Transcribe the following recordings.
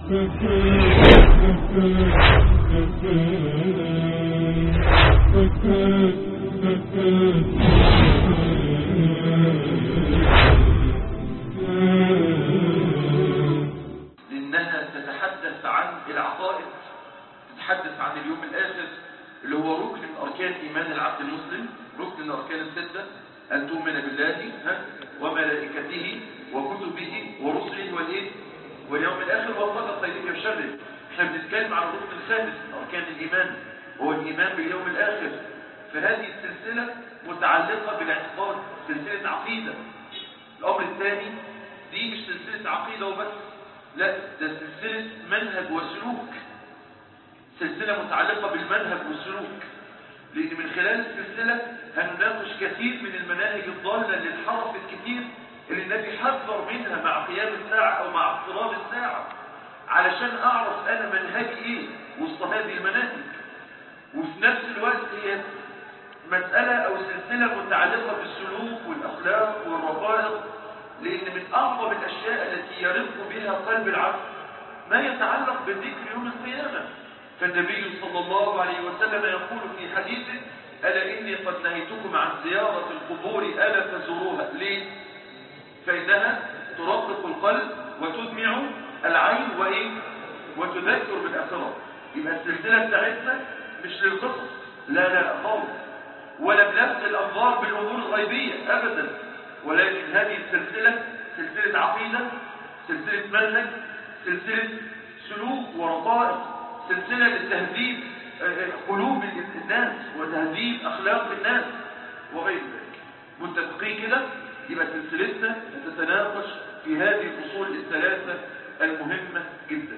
لأنها تتحدث عن العقائد تتحدث عن اليوم الآخر اللي هو ركن من أركان إيمان العبد المسلم ركن من أركان الستة أن تؤمن بالله ها، وملائكته وكتبه ورسله والإيه واليوم الآخر وقدر خيره وشره احنا بنتكلم عن الركن الخامس من أركان الإيمان وهو الإيمان باليوم الآخر فهذه السلسلة متعلقة بالاعتقاد سلسلة عقيدة الأمر الثاني دي مش سلسلة عقيدة وبس لا ده سلسلة منهج وسلوك سلسلة متعلقة بالمنهج والسلوك لأن من خلال السلسلة هنناقش كثير من المناهج الضالة اللي انحرفت كتير اللي النبي حذر منها مع قيام الساعة أو مع اقتراب الساعة علشان أعرف أنا منهجي إيه وسط هذه المناهج وفي نفس الوقت هي مسألة أو سلسلة متعلقة بالسلوك والأخلاق والرقائق لأن من أعظم الأشياء التي يرق بها قلب العبد ما يتعلق بالذكر يوم القيامة فالنبي صلى الله عليه وسلم يقول في حديثه ألا إني قد نهيتكم عن زيارة القبور ألا فزوروها ليه؟ فإنها ترقق القلب وتدمع العين وإيه؟ وتذكر بالآخرة يبقى السلسلة بتاعتنا مش للقصص لا لا لا خالص ولا بنفس الأنظار بالأمور الغيبية أبدا ولكن هذه السلسلة سلسلة عقيدة سلسلة منهج سلسلة سلوك ورقائق سلسلة للتهذيب قلوب الناس وتهذيب أخلاق الناس وغير ذلك متفقين كده يبقى سلسلتنا تتناقش في هذه الأصول الثلاثة المهمة جدا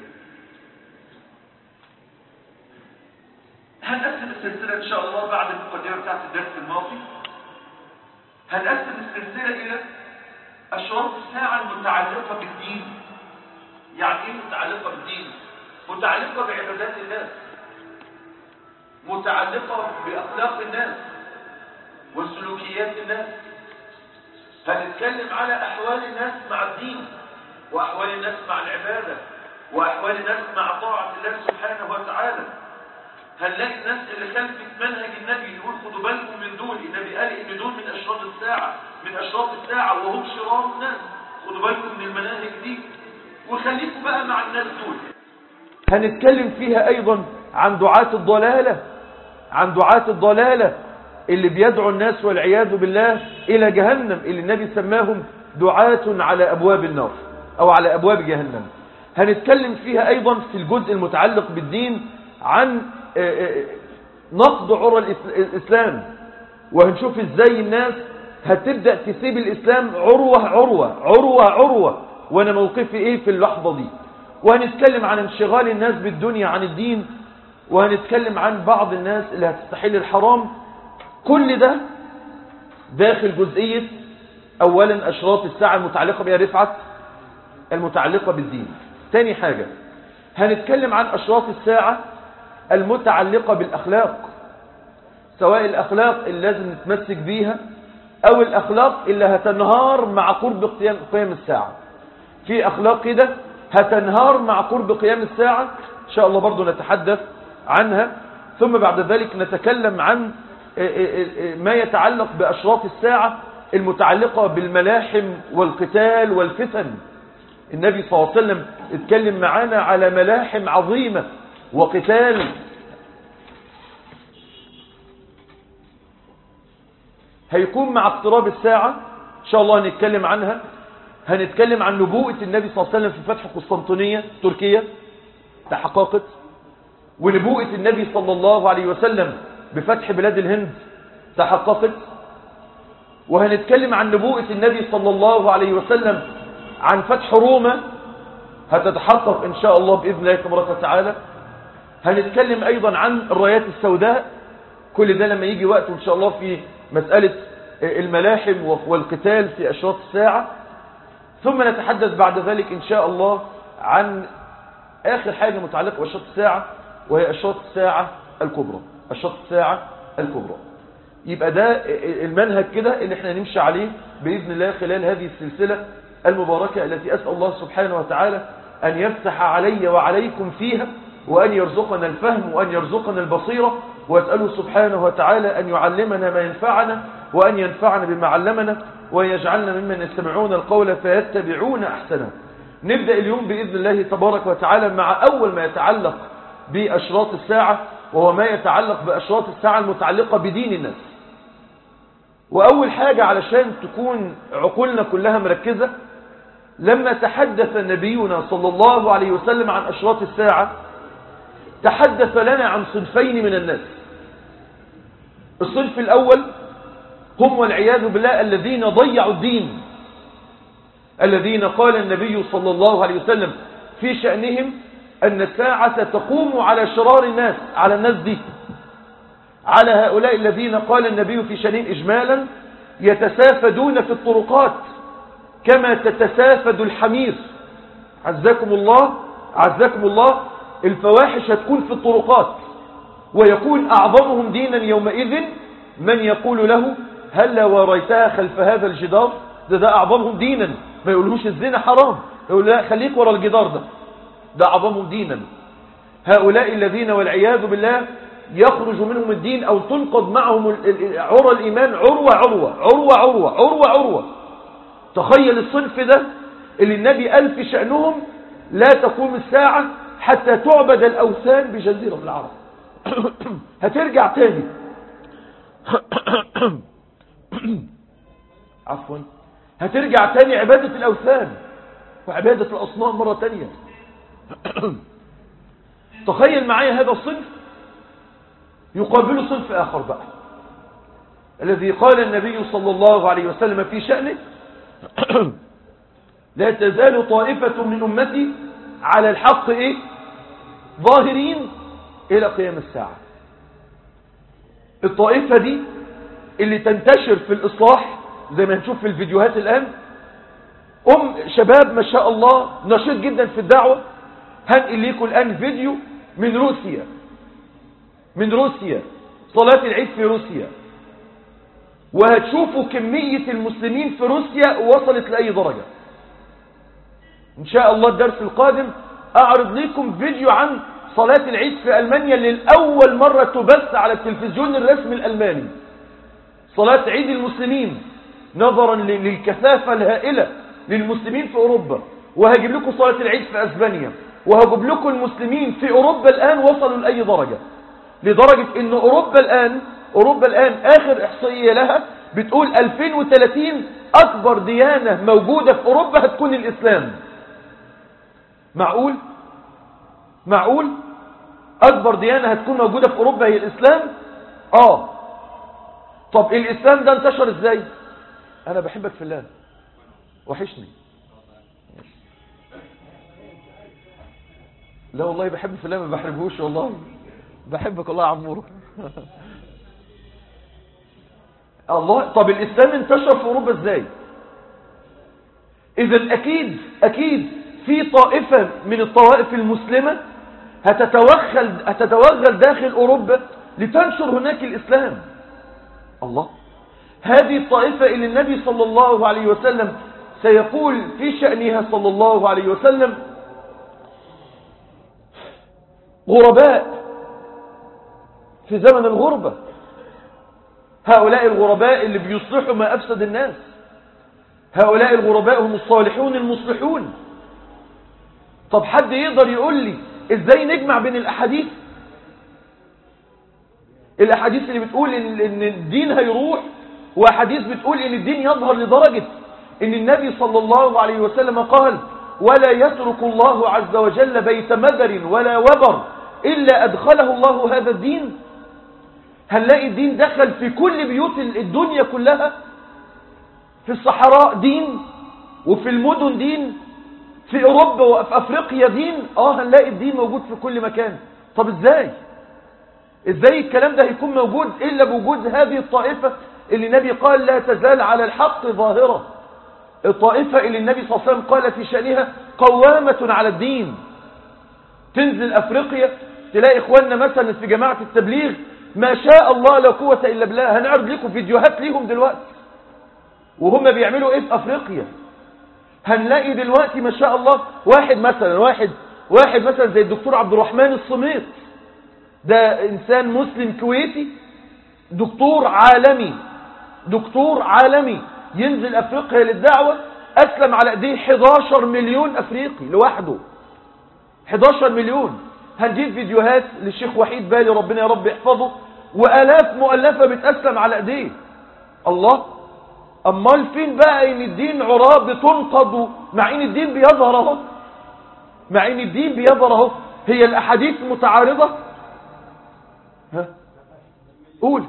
هنقسم السلسلة إن شاء الله بعد المقدمة بتاعت الدرس الماضي هنقسم السلسلة إلى أشراط الساعة المتعلقة بالدين يعني إيه متعلقة بالدين؟ متعلقة بعبادات الناس متعلقة بأخلاق الناس وسلوكيات الناس هنتكلم على أحوال الناس مع الدين وأحوال الناس مع العبادة وأحوال الناس مع طاعة الله سبحانه وتعالى هنلاقي الناس اللي خلفت منهج النبي يقول خدوا بالكم من دول النبي قال ان دول من اشراط الساعة من اشراط الساعة وهم شرار الناس خدوا بالكم من المناهج دي وخليكم بقى مع الناس دول هنتكلم فيها أيضا عن دعاة الضلالة عن دعاة الضلالة اللي بيدعو الناس والعياذ بالله إلى جهنم اللي النبي سماهم دعاة على أبواب النار أو على أبواب جهنم هنتكلم فيها أيضا في الجزء المتعلق بالدين عن نقض عرى الإسلام وهنشوف إزاي الناس هتبدأ تسيب الإسلام عروة عروة عروة عروة وأنا موقفي إيه في اللحظة دي وهنتكلم عن انشغال الناس بالدنيا عن الدين وهنتكلم عن بعض الناس اللي هتستحل الحرام كل ده داخل جزئية أولا أشراط الساعة المتعلقة بها رفعت المتعلقة بالدين تاني حاجة هنتكلم عن أشراط الساعة المتعلقة بالأخلاق سواء الأخلاق اللي لازم نتمسك بيها أو الأخلاق اللي هتنهار مع قرب قيام, قيام الساعة في أخلاق كده هتنهار مع قرب قيام الساعة إن شاء الله برضو نتحدث عنها ثم بعد ذلك نتكلم عن ما يتعلق بأشراط الساعة المتعلقة بالملاحم والقتال والفتن النبي صلى الله عليه وسلم اتكلم معانا على ملاحم عظيمة وقتال هيكون مع اقتراب الساعة إن شاء الله هنتكلم عنها هنتكلم عن نبوءة النبي صلى الله عليه وسلم في فتح قسطنطينية تركيا تحققت ونبوءة النبي صلى الله عليه وسلم بفتح بلاد الهند تحققت وهنتكلم عن نبوءة النبي صلى الله عليه وسلم عن فتح روما هتتحقق إن شاء الله بإذن الله تبارك وتعالى هنتكلم أيضا عن الرايات السوداء كل ده لما يجي وقت إن شاء الله في مسألة الملاحم والقتال في أشراط الساعة ثم نتحدث بعد ذلك إن شاء الله عن آخر حاجة متعلقة بأشراط الساعة وهي أشراط الساعة الكبرى أشراط الساعة الكبرى يبقى ده المنهج كده اللي احنا نمشي عليه بإذن الله خلال هذه السلسلة المباركة التي أسأل الله سبحانه وتعالى أن يفتح علي وعليكم فيها وأن يرزقنا الفهم وأن يرزقنا البصيرة وأسأله سبحانه وتعالى أن يعلمنا ما ينفعنا وأن ينفعنا بما علمنا ويجعلنا ممن يستمعون القول فيتبعون أحسنه نبدأ اليوم بإذن الله تبارك وتعالى مع أول ما يتعلق بأشراط الساعة وهو ما يتعلق بأشراط الساعة المتعلقة بدين الناس وأول حاجة علشان تكون عقولنا كلها مركزة لما تحدث نبينا صلى الله عليه وسلم عن أشراط الساعة تحدث لنا عن صنفين من الناس الصنف الأول هم والعياذ بالله الذين ضيعوا الدين الذين قال النبي صلى الله عليه وسلم في شأنهم أن الساعة تقوم على شرار الناس على الناس دي على هؤلاء الذين قال النبي في شأنهم إجمالا يتسافدون في الطرقات كما تتسافد الحمير عزكم الله عزكم الله الفواحش هتكون في الطرقات ويكون أعظمهم دينا يومئذ من يقول له هل وريتها خلف هذا الجدار ده ده أعظمهم دينا ما يقولوش الزنا حرام يقول لا خليك ورا الجدار ده ده أعظمهم دينا هؤلاء الذين والعياذ بالله يخرج منهم الدين أو تنقض معهم عرى الإيمان عروة عروة عروة عروة عروة عروة تخيل الصنف ده اللي النبي قال في شأنهم لا تقوم الساعة حتى تعبد الأوثان بجزيرة العرب هترجع تاني عفوا هترجع تاني عبادة الأوثان وعبادة الأصنام مرة تانية تخيل معايا هذا الصنف يقابل صنف آخر بقى الذي قال النبي صلى الله عليه وسلم في شأنه لا تزال طائفة من أمتي على الحق إيه؟ ظاهرين إلى قيام الساعة الطائفة دي اللي تنتشر في الإصلاح زي ما نشوف في الفيديوهات الآن أم شباب ما شاء الله نشيط جدا في الدعوة هنقل لكم الآن فيديو من روسيا من روسيا صلاة العيد في روسيا وهتشوفوا كمية المسلمين في روسيا وصلت لأي درجة إن شاء الله الدرس القادم أعرض لكم فيديو عن صلاة العيد في ألمانيا للأول مرة تبث على التلفزيون الرسمي الألماني صلاة عيد المسلمين نظرا للكثافة الهائلة للمسلمين في أوروبا وهجيب لكم صلاة العيد في أسبانيا وهجيب لكم المسلمين في أوروبا الآن وصلوا لأي درجة لدرجة أن أوروبا الآن أوروبا الآن آخر إحصائية لها بتقول 2030 أكبر ديانة موجودة في أوروبا هتكون الإسلام معقول معقول أكبر ديانة هتكون موجودة في أوروبا هي الإسلام آه طب الإسلام ده انتشر إزاي أنا بحبك في الله وحشني لا والله بحب في الله ما بحربهوش والله بحبك والله يا عمور الله طب الإسلام انتشر في أوروبا إزاي إذا أكيد أكيد في طائفة من الطوائف المسلمة هتتوغل, هتتوغل داخل أوروبا لتنشر هناك الإسلام الله هذه الطائفة اللي النبي صلى الله عليه وسلم سيقول في شأنها صلى الله عليه وسلم غرباء في زمن الغربة هؤلاء الغرباء اللي بيصلحوا ما أفسد الناس هؤلاء الغرباء هم الصالحون المصلحون طب حد يقدر يقول لي ازاي نجمع بين الأحاديث الأحاديث اللي بتقول إن, إن الدين هيروح وأحاديث بتقول إن الدين يظهر لدرجة إن النبي صلى الله عليه وسلم قال ولا يترك الله عز وجل بيت مدر ولا وبر إلا أدخله الله هذا الدين هنلاقي الدين دخل في كل بيوت الدنيا كلها في الصحراء دين وفي المدن دين في أوروبا وفي أفريقيا دين آه هنلاقي الدين موجود في كل مكان طب إزاي إزاي الكلام ده هيكون موجود إلا بوجود هذه الطائفة اللي النبي قال لا تزال على الحق ظاهرة الطائفة اللي النبي صلى الله عليه وسلم قال في شأنها قوامة على الدين تنزل أفريقيا تلاقي إخواننا مثلا في جماعة التبليغ ما شاء الله لا قوة إلا بالله هنعرض لكم فيديوهات ليهم دلوقتي وهم بيعملوا إيه في أفريقيا هنلاقي دلوقتي ما شاء الله واحد مثلا واحد واحد مثلا زي الدكتور عبد الرحمن الصميط ده انسان مسلم كويتي دكتور عالمي دكتور عالمي ينزل افريقيا للدعوة اسلم على ايديه 11 مليون افريقي لوحده 11 مليون هنجيب فيديوهات للشيخ وحيد بالي ربنا يا رب يحفظه والاف مؤلفة بتأسلم على ايديه الله امال فين بقى ان الدين عراب بتنقض مع ان الدين بيظهر اهو مع ان الدين بيظهر اهو هي الاحاديث متعارضة ها قول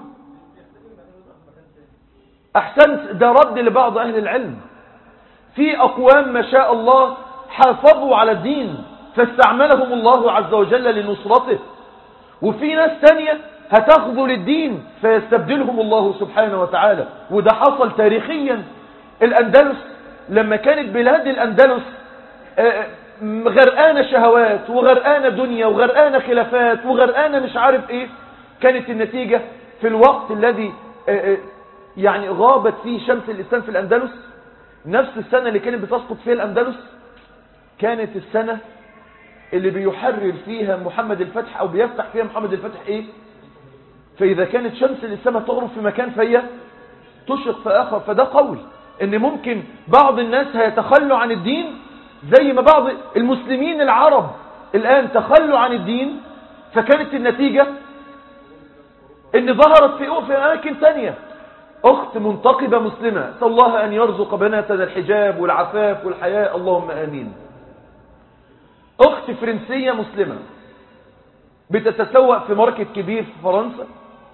احسنت ده رد لبعض اهل العلم في اقوام ما شاء الله حافظوا على الدين فاستعملهم الله عز وجل لنصرته وفي ناس تانية هتخذل الدين فيستبدلهم الله سبحانه وتعالى وده حصل تاريخيا الأندلس لما كانت بلاد الأندلس غرقانة شهوات وغرقانة دنيا وغرقانة خلافات وغرقانة مش عارف ايه كانت النتيجة في الوقت الذي يعني غابت فيه شمس الإسلام في الأندلس نفس السنة اللي كانت بتسقط فيها الأندلس كانت السنة اللي بيحرر فيها محمد الفتح أو بيفتح فيها محمد الفتح إيه فإذا كانت شمس الإسلام تغرب في مكان فهي تشرق في آخر فده قول إن ممكن بعض الناس هيتخلوا عن الدين زي ما بعض المسلمين العرب الآن تخلوا عن الدين فكانت النتيجة إن ظهرت في في أماكن تانية أخت منتقبة مسلمة أسأل الله أن يرزق بناتنا الحجاب والعفاف والحياء اللهم آمين أخت فرنسية مسلمة بتتسوق في ماركت كبير في فرنسا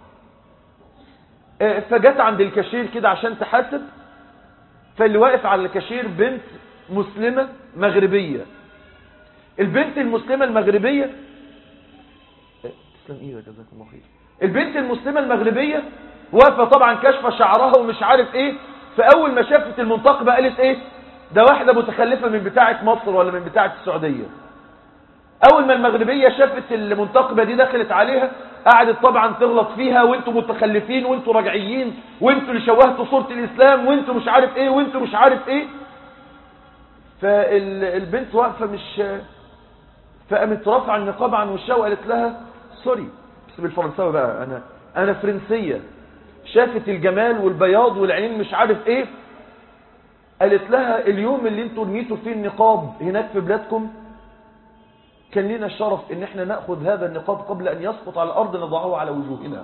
فجت عند الكاشير كده عشان تحاسب فاللي واقف على الكاشير بنت مسلمة مغربية البنت المسلمة المغربية تسلم ايدك جزاك الله خير البنت المسلمة المغربية واقفة طبعا كشفة شعرها ومش عارف ايه فاول ما شافت المنتقبة قالت ايه ده واحدة متخلفة من بتاعة مصر ولا من بتاعة السعودية اول ما المغربية شافت المنتقبة دي دخلت عليها قعدت طبعا تغلط فيها وانتوا متخلفين وانتوا رجعيين وانتوا اللي شوهتوا صورة الاسلام وانتوا مش عارف ايه وانتوا مش عارف ايه فالبنت واقفة مش فقامت رافعه النقاب عن وشها وقالت لها سوري بس بالفرنساوي بقى انا انا فرنسية شافت الجمال والبياض والعينين مش عارف ايه قالت لها اليوم اللي انتوا رميتوا فيه النقاب هناك في بلادكم كان لنا الشرف ان احنا نأخذ هذا النقاب قبل ان يسقط على الارض نضعه على وجوهنا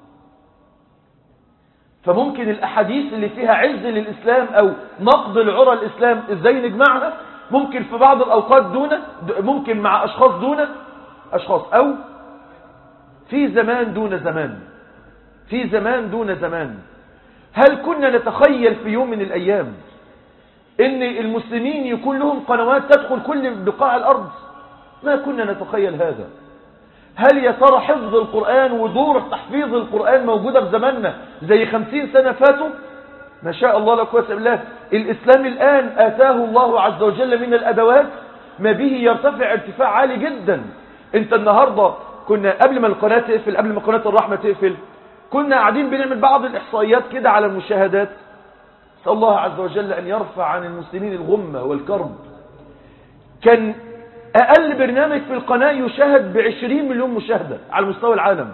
فممكن الاحاديث اللي فيها عز للاسلام او نقض العرى الاسلام ازاي نجمعها ممكن في بعض الاوقات دون ممكن مع اشخاص دون اشخاص او في زمان دون زمان في زمان دون زمان هل كنا نتخيل في يوم من الايام ان المسلمين يكون لهم قنوات تدخل كل بقاع الارض ما كنا نتخيل هذا هل يا ترى حفظ القرآن ودور تحفيظ القرآن موجودة في زماننا زي خمسين سنة فاتوا ما شاء الله لا قوه الا بالله الإسلام الآن آتاه الله عز وجل من الأدوات ما به يرتفع ارتفاع عالي جدا انت النهاردة كنا قبل ما القناة تقفل قبل ما قناة الرحمة تقفل كنا قاعدين بنعمل بعض الإحصائيات كده على المشاهدات نسأل الله عز وجل أن يرفع عن المسلمين الغمة والكرب كان أقل برنامج في القناة يشاهد بعشرين مليون مشاهدة على مستوى العالم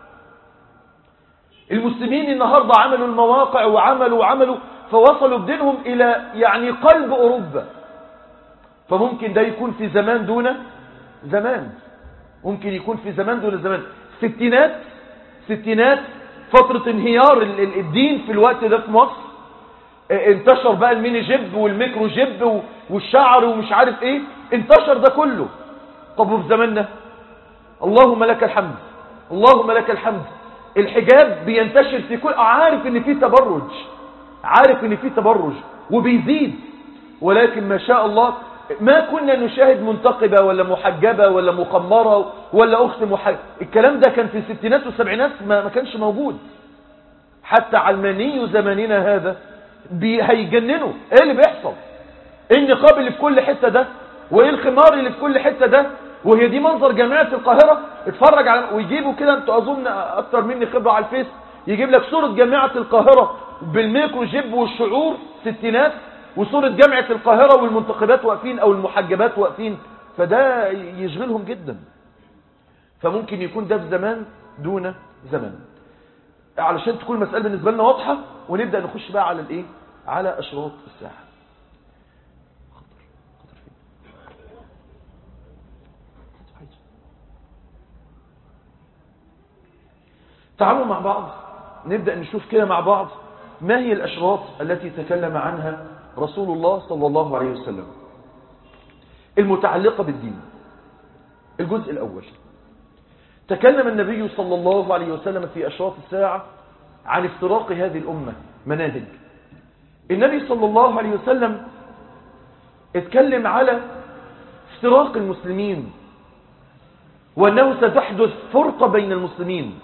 المسلمين النهاردة عملوا المواقع وعملوا وعملوا فوصلوا بدينهم إلى يعني قلب أوروبا فممكن ده يكون في زمان دون زمان ممكن يكون في زمان دون زمان ستينات ستينات فترة انهيار الدين في الوقت ده في مصر انتشر بقى الميني جيب والميكرو جيب والشعر ومش عارف ايه انتشر ده كله طب وفي زماننا اللهم لك الحمد اللهم لك الحمد الحجاب بينتشر في كل عارف ان في تبرج عارف ان في تبرج وبيزيد ولكن ما شاء الله ما كنا نشاهد منتقبة ولا محجبة ولا مقمرة ولا أخت محجبة الكلام ده كان في الستينات والسبعينات ما, ما كانش موجود حتى علماني زماننا هذا بي هيجننوا ايه اللي بيحصل ايه النقاب اللي في كل حتة ده وايه الخمار اللي في كل حتة ده وهي دي منظر جامعة القاهرة اتفرج على ويجيبوا كده انتوا اظن اكتر مني خبرة على الفيس يجيب لك صورة جامعة القاهرة بالميكرو جيب والشعور ستينات وصورة جامعة القاهرة والمنتخبات واقفين او المحجبات واقفين فده يشغلهم جدا فممكن يكون ده في زمان دون زمان علشان تكون المسألة بالنسبة لنا واضحة ونبدأ نخش بقى على الايه على اشراط الساعة خطر خطر فين تعالوا مع بعض نبدأ نشوف كده مع بعض ما هي الأشراط التي تكلم عنها رسول الله صلى الله عليه وسلم المتعلقة بالدين الجزء الأول تكلم النبي صلى الله عليه وسلم في أشراط الساعة عن افتراق هذه الأمة مناهج النبي صلى الله عليه وسلم اتكلم على افتراق المسلمين وأنه ستحدث فرقة بين المسلمين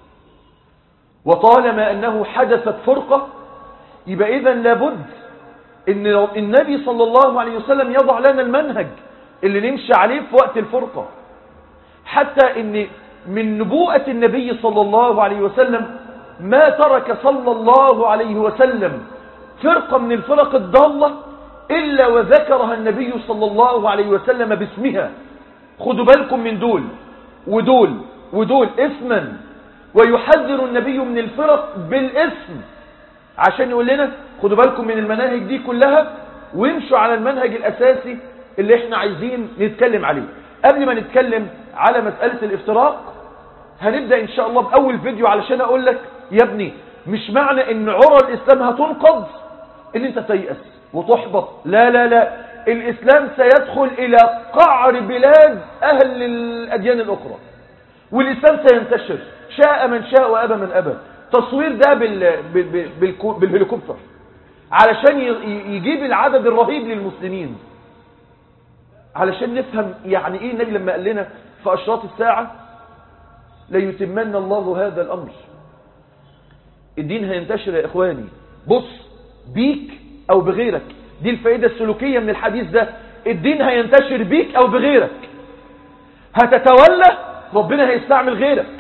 وطالما أنه حدثت فرقة يبقى إذا لابد أن النبي صلى الله عليه وسلم يضع لنا المنهج اللي نمشي عليه في وقت الفرقة حتى أن من نبوءة النبي صلى الله عليه وسلم ما ترك صلى الله عليه وسلم فرقة من الفرق الضالة إلا وذكرها النبي صلى الله عليه وسلم باسمها خدوا بالكم من دول ودول ودول اسما ويحذر النبي من الفرق بالاسم عشان يقول لنا خدوا بالكم من المناهج دي كلها وامشوا على المنهج الأساسي اللي احنا عايزين نتكلم عليه قبل ما نتكلم على مسألة الافتراق هنبدأ ان شاء الله بأول فيديو علشان اقول لك يا ابني مش معنى ان عرى الاسلام هتنقض ان انت تيأس وتحبط لا لا لا الاسلام سيدخل الى قعر بلاد اهل الاديان الاخرى والاسلام سينتشر شاء من شاء وابى من ابى تصوير ده بال... بال... بال... بالهليكوبتر علشان يجيب العدد الرهيب للمسلمين علشان نفهم يعني ايه النبي لما قال لنا في اشراط الساعه ليتمن الله هذا الامر الدين هينتشر يا اخواني بص بيك او بغيرك دي الفائدة السلوكية من الحديث ده الدين هينتشر بيك او بغيرك هتتولى ربنا هيستعمل غيرك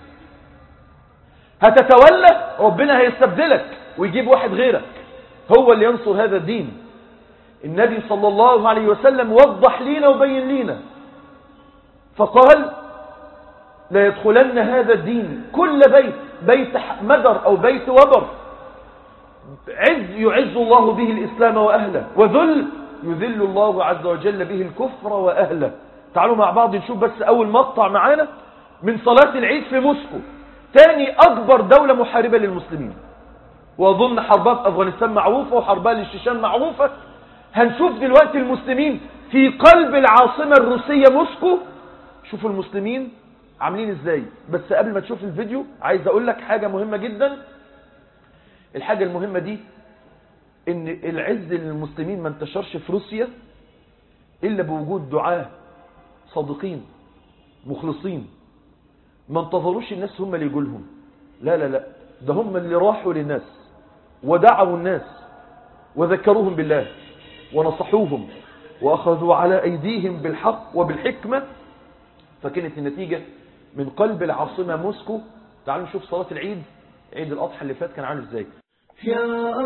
هتتولى ربنا هيستبدلك ويجيب واحد غيرك هو اللي ينصر هذا الدين النبي صلى الله عليه وسلم وضح لينا وبين لينا فقال لا يدخلن هذا الدين كل بيت بيت مدر أو بيت وبر عز يعز الله به الإسلام وأهله وذل يذل الله عز وجل به الكفر وأهله تعالوا مع بعض نشوف بس أول مقطع معانا من صلاة العيد في موسكو تاني أكبر دولة محاربة للمسلمين وأظن حربها في أفغانستان معروفة وحربها للشيشان معروفة هنشوف دلوقتي المسلمين في قلب العاصمة الروسية موسكو شوفوا المسلمين عاملين ازاي بس قبل ما تشوف الفيديو عايز اقول لك حاجة مهمة جدا الحاجة المهمة دي ان العز للمسلمين ما انتشرش في روسيا الا بوجود دعاة صادقين مخلصين ما انتظروش الناس هم اللي يقولهم لا لا لا ده هم اللي راحوا للناس ودعوا الناس وذكروهم بالله ونصحوهم واخذوا على ايديهم بالحق وبالحكمة فكانت النتيجة من قلب العاصمة موسكو تعالوا نشوف صلاة العيد عيد الأضحى اللي فات كان عامل ازاي يا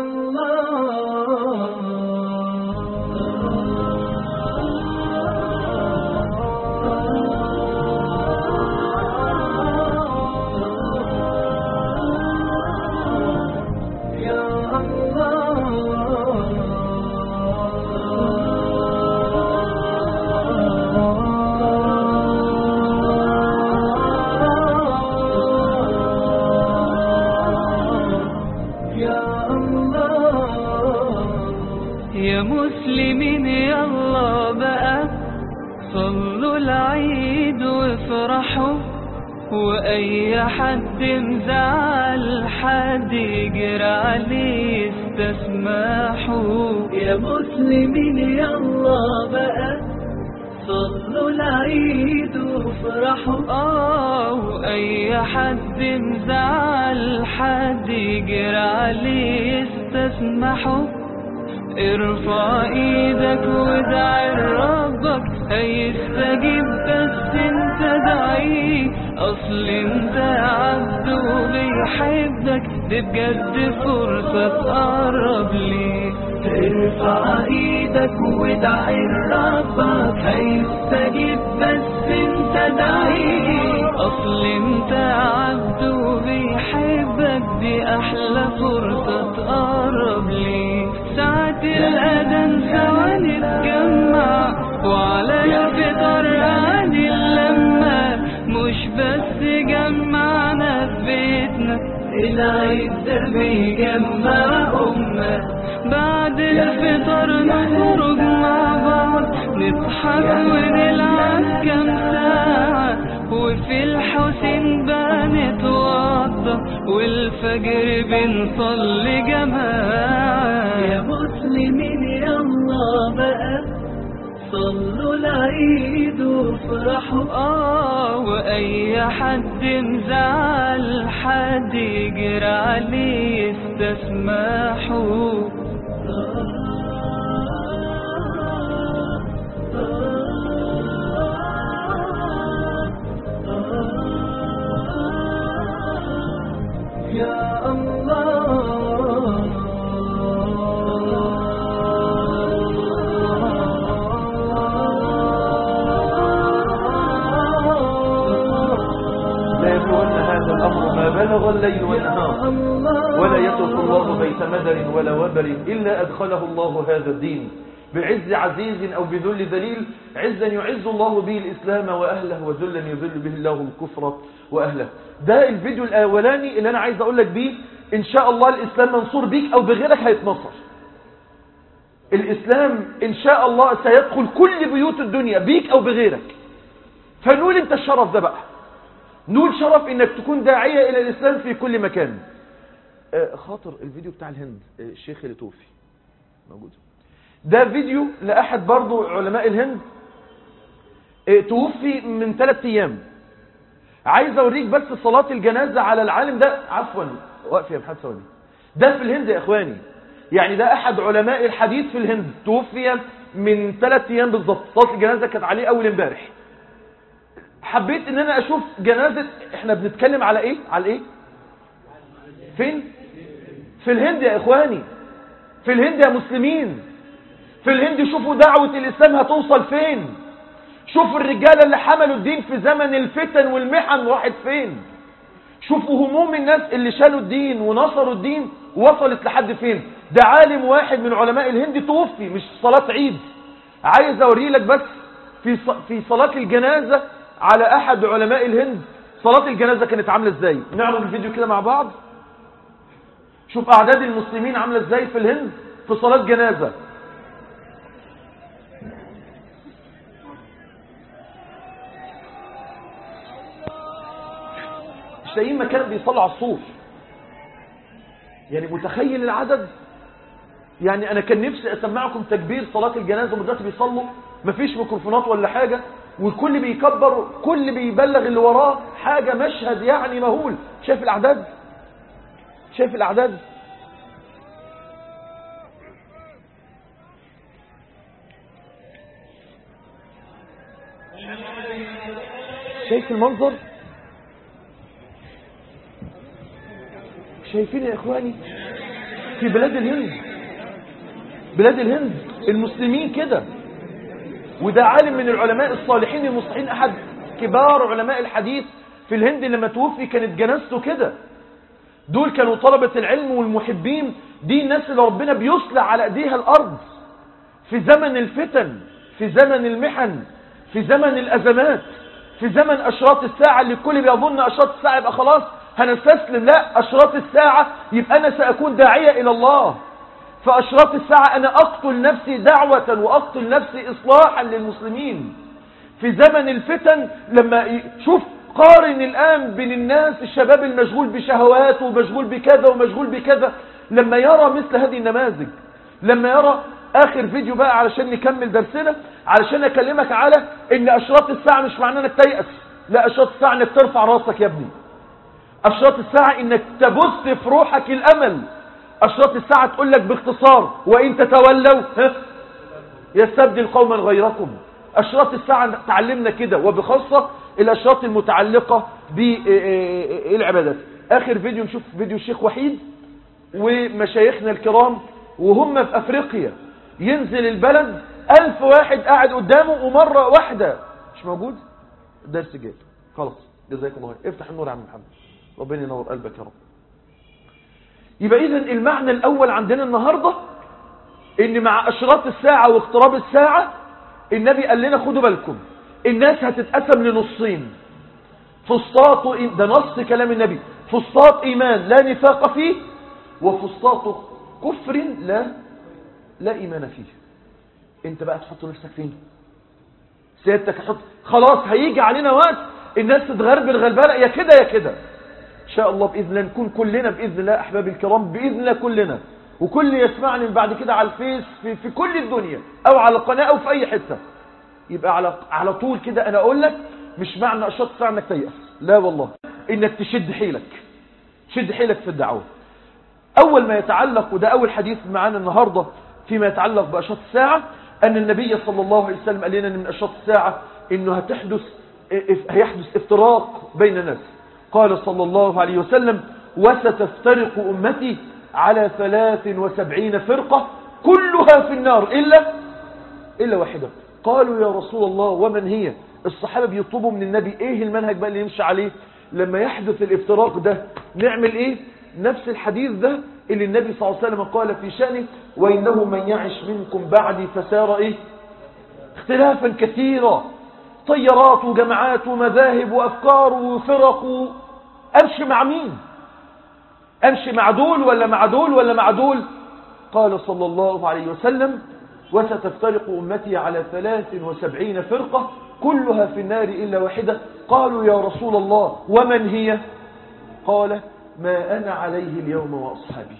الله يا الله يا الله يا مسلمين يلا بقى صلوا العيد وافرحوا واي حد مزعل حد يجري عليه استسمحوا يا مسلمين يلا بقى صلوا العيد وافرحوا اه واي حد مزعل حد يجري عليه استسمحوا ارفع ايدك وادعي لربك هيستجيب بس انت دعيه اصل انت عبد وبيحبك دي بجد فرصة تقرب ليه ارفع ايدك وادعي لربك هيستجيب بس انت ادعيه اصل انت عبد وبيحبك دي احلى فرصة تقرب ليه ساعة الاذان سوا نتجمع وعلى الفطر عادي اللمة مش بس جمعنا في بيتنا العيد ده بيجمع أمة بعد الفطر نخرج مع بعض نضحك ونلعب كام ساعة وفي الحسين بقى نتوضى والفجر بنصلي جماعة يا مسلمين يا الله بقى صلوا العيد وافرحوا اه واي حد مزعل حد يجري عليه يستسمحوا يا لا يكون هذا الأمر ما بلغ الليل والنهار ولا يترك الله بيت مدر ولا وبر إلا أدخله الله هذا الدين بعز عزيز أو بذل ذليل عزا يعز الله به الإسلام وأهله وذلا يذل به الله الكفر وأهله ده الفيديو الأولاني اللي أنا عايز أقول لك بيه إن شاء الله الإسلام منصور بيك أو بغيرك هيتنصر الإسلام إن شاء الله سيدخل كل بيوت الدنيا بيك أو بغيرك فنقول أنت الشرف ده بقى نقول شرف انك تكون داعية الى الاسلام في كل مكان آه، خاطر الفيديو بتاع الهند آه، الشيخ اللي توفي موجود ده فيديو لأحد برضو علماء الهند آه، توفي من ثلاث ايام عايز اوريك بس صلاة الجنازة على العالم ده عفوا وقف يا محمد ثواني ده في الهند يا اخواني يعني ده احد علماء الحديث في الهند توفي من ثلاث ايام بالظبط صلاة الجنازة كانت عليه اول امبارح حبيت ان انا اشوف جنازة احنا بنتكلم على ايه على ايه فين في الهند يا اخواني في الهند يا مسلمين في الهند شوفوا دعوة الاسلام هتوصل فين شوفوا الرجالة اللي حملوا الدين في زمن الفتن والمحن راحت فين شوفوا هموم الناس اللي شالوا الدين ونصروا الدين وصلت لحد فين ده عالم واحد من علماء الهند توفي مش صلاة عيد عايز اوري لك بس في في صلاة الجنازة على احد علماء الهند صلاة الجنازة كانت عاملة ازاي نعرض الفيديو كده مع بعض شوف اعداد المسلمين عاملة ازاي في الهند في صلاة جنازة مش لاقيين مكان بيصلوا على الصوف يعني متخيل العدد يعني انا كان نفسي اسمعكم تكبير صلاة الجنازة ودلوقتي بيصلوا مفيش ميكروفونات ولا حاجة والكل بيكبر كل بيبلغ اللي وراه حاجة مشهد يعني مهول شايف الاعداد شايف الاعداد شايف المنظر شايفين يا اخواني في بلاد الهند بلاد الهند المسلمين كده وده عالم من العلماء الصالحين المصلحين احد كبار علماء الحديث في الهند لما توفي كانت جنازته كده دول كانوا طلبة العلم والمحبين دي الناس اللي ربنا بيصلع على ايديها الارض في زمن الفتن في زمن المحن في زمن الازمات في زمن اشراط الساعة اللي الكل بيظن اشراط الساعة يبقى خلاص هنستسلم لا اشراط الساعة يبقى انا ساكون داعية الى الله فاشراط الساعة انا اقتل نفسي دعوة واقتل نفسي اصلاحا للمسلمين في زمن الفتن لما ي- شوف قارن الآن بين الناس الشباب المشغول بشهواته ومشغول بكذا ومشغول بكذا لما يرى مثل هذه النماذج لما يرى آخر فيديو بقى علشان نكمل درسنا علشان أكلمك على إن أشراط الساعة مش معناه إنك تيأس لا أشراط الساعة إنك ترفع راسك يا ابني أشراط الساعة إنك تبث في روحك الأمل أشراط الساعة تقول لك باختصار وإن تتولوا ها يستبدل قوما غيركم أشراط الساعة تعلمنا كده وبخاصة الاشراط المتعلقة بالعبادات اخر فيديو نشوف فيديو الشيخ وحيد ومشايخنا الكرام وهم في افريقيا ينزل البلد الف واحد قاعد قدامه ومرة واحدة مش موجود درس جاي خلاص جزاك الله خير افتح النور يا عم محمد ربنا ينور قلبك يا رب يبقى اذا المعنى الاول عندنا النهاردة ان مع اشراط الساعة واقتراب الساعة النبي قال لنا خدوا بالكم الناس هتتقسم لنصين فسطاط إي- ده نص كلام النبي فسطاط ايمان لا نفاق فيه وفسطاط كفر لا لا ايمان فيه انت بقى تحط نفسك فين سيادتك حط خلاص هيجي علينا وقت الناس تتغربل غلبانه يا كده يا كده ان شاء الله باذن الله نكون كلنا باذن الله احبابي الكرام باذن الله كلنا وكل يسمعني من بعد كده على الفيس في, في كل الدنيا او على القناه او في اي حته يبقى على على طول كده انا اقول لك مش معنى اشرط ساعه انك تيأس لا والله انك تشد حيلك شد حيلك في الدعوه اول ما يتعلق وده اول حديث معانا النهارده فيما يتعلق باشراط الساعه ان النبي صلى الله عليه وسلم قال لنا إن من اشراط الساعه انه هتحدث هيحدث افتراق بين الناس قال صلى الله عليه وسلم وستفترق امتي على ثلاث وسبعين فرقه كلها في النار الا إلا واحدة قالوا يا رسول الله ومن هي الصحابة بيطلبوا من النبي ايه المنهج بقى اللي يمشي عليه لما يحدث الافتراق ده نعمل ايه نفس الحديث ده اللي النبي صلى الله عليه وسلم قال في شأنه وإنه من يعش منكم بعدي فسار ايه اختلافا كثيرا طيارات وجماعات ومذاهب وأفكار وفرق و- أمشي مع مين أمشي مع دول ولا مع دول ولا مع دول قال صلى الله عليه وسلم وستفترق أمتي على ثلاث وسبعين فرقة كلها في النار إلا واحدة قالوا يا رسول الله ومن هي قال ما أنا عليه اليوم وأصحابي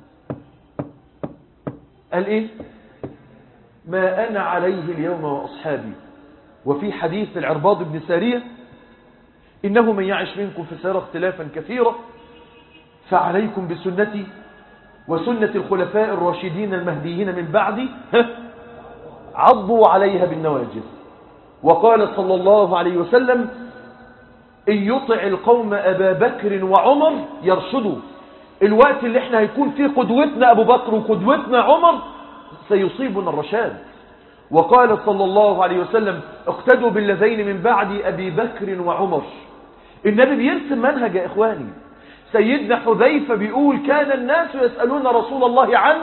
قال إيه ما أنا عليه اليوم وأصحابي وفي حديث العرباض بن سارية إنه من يعش منكم فسيرى اختلافا كثيرا فعليكم بسنتي وسنة الخلفاء الراشدين المهديين من بعدي عضوا عليها بالنواجذ وقال صلى الله عليه وسلم إن يطع القوم أبا بكر وعمر يرشدوا الوقت اللي احنا هيكون فيه قدوتنا أبو بكر وقدوتنا عمر سيصيبنا الرشاد وقال صلى الله عليه وسلم اقتدوا بالذين من بعد أبي بكر وعمر النبي بيرسم منهج يا إخواني سيدنا حذيفة بيقول كان الناس يسألون رسول الله عن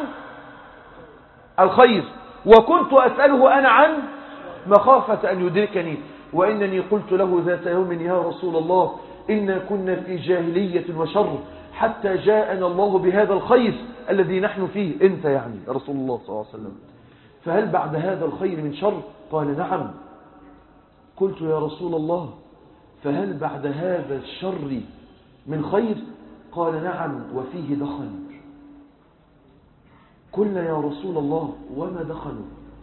الخير وكنت أسأله أنا عن مخافة أن يدركني وإنني قلت له ذات يوم يا رسول الله إنا كنا في جاهلية وشر حتى جاءنا الله بهذا الخير الذي نحن فيه أنت يعني يا رسول الله صلى الله عليه وسلم فهل بعد هذا الخير من شر قال نعم قلت يا رسول الله فهل بعد هذا الشر من خير قال نعم وفيه دخل قلنا يا رسول الله وما دخلوا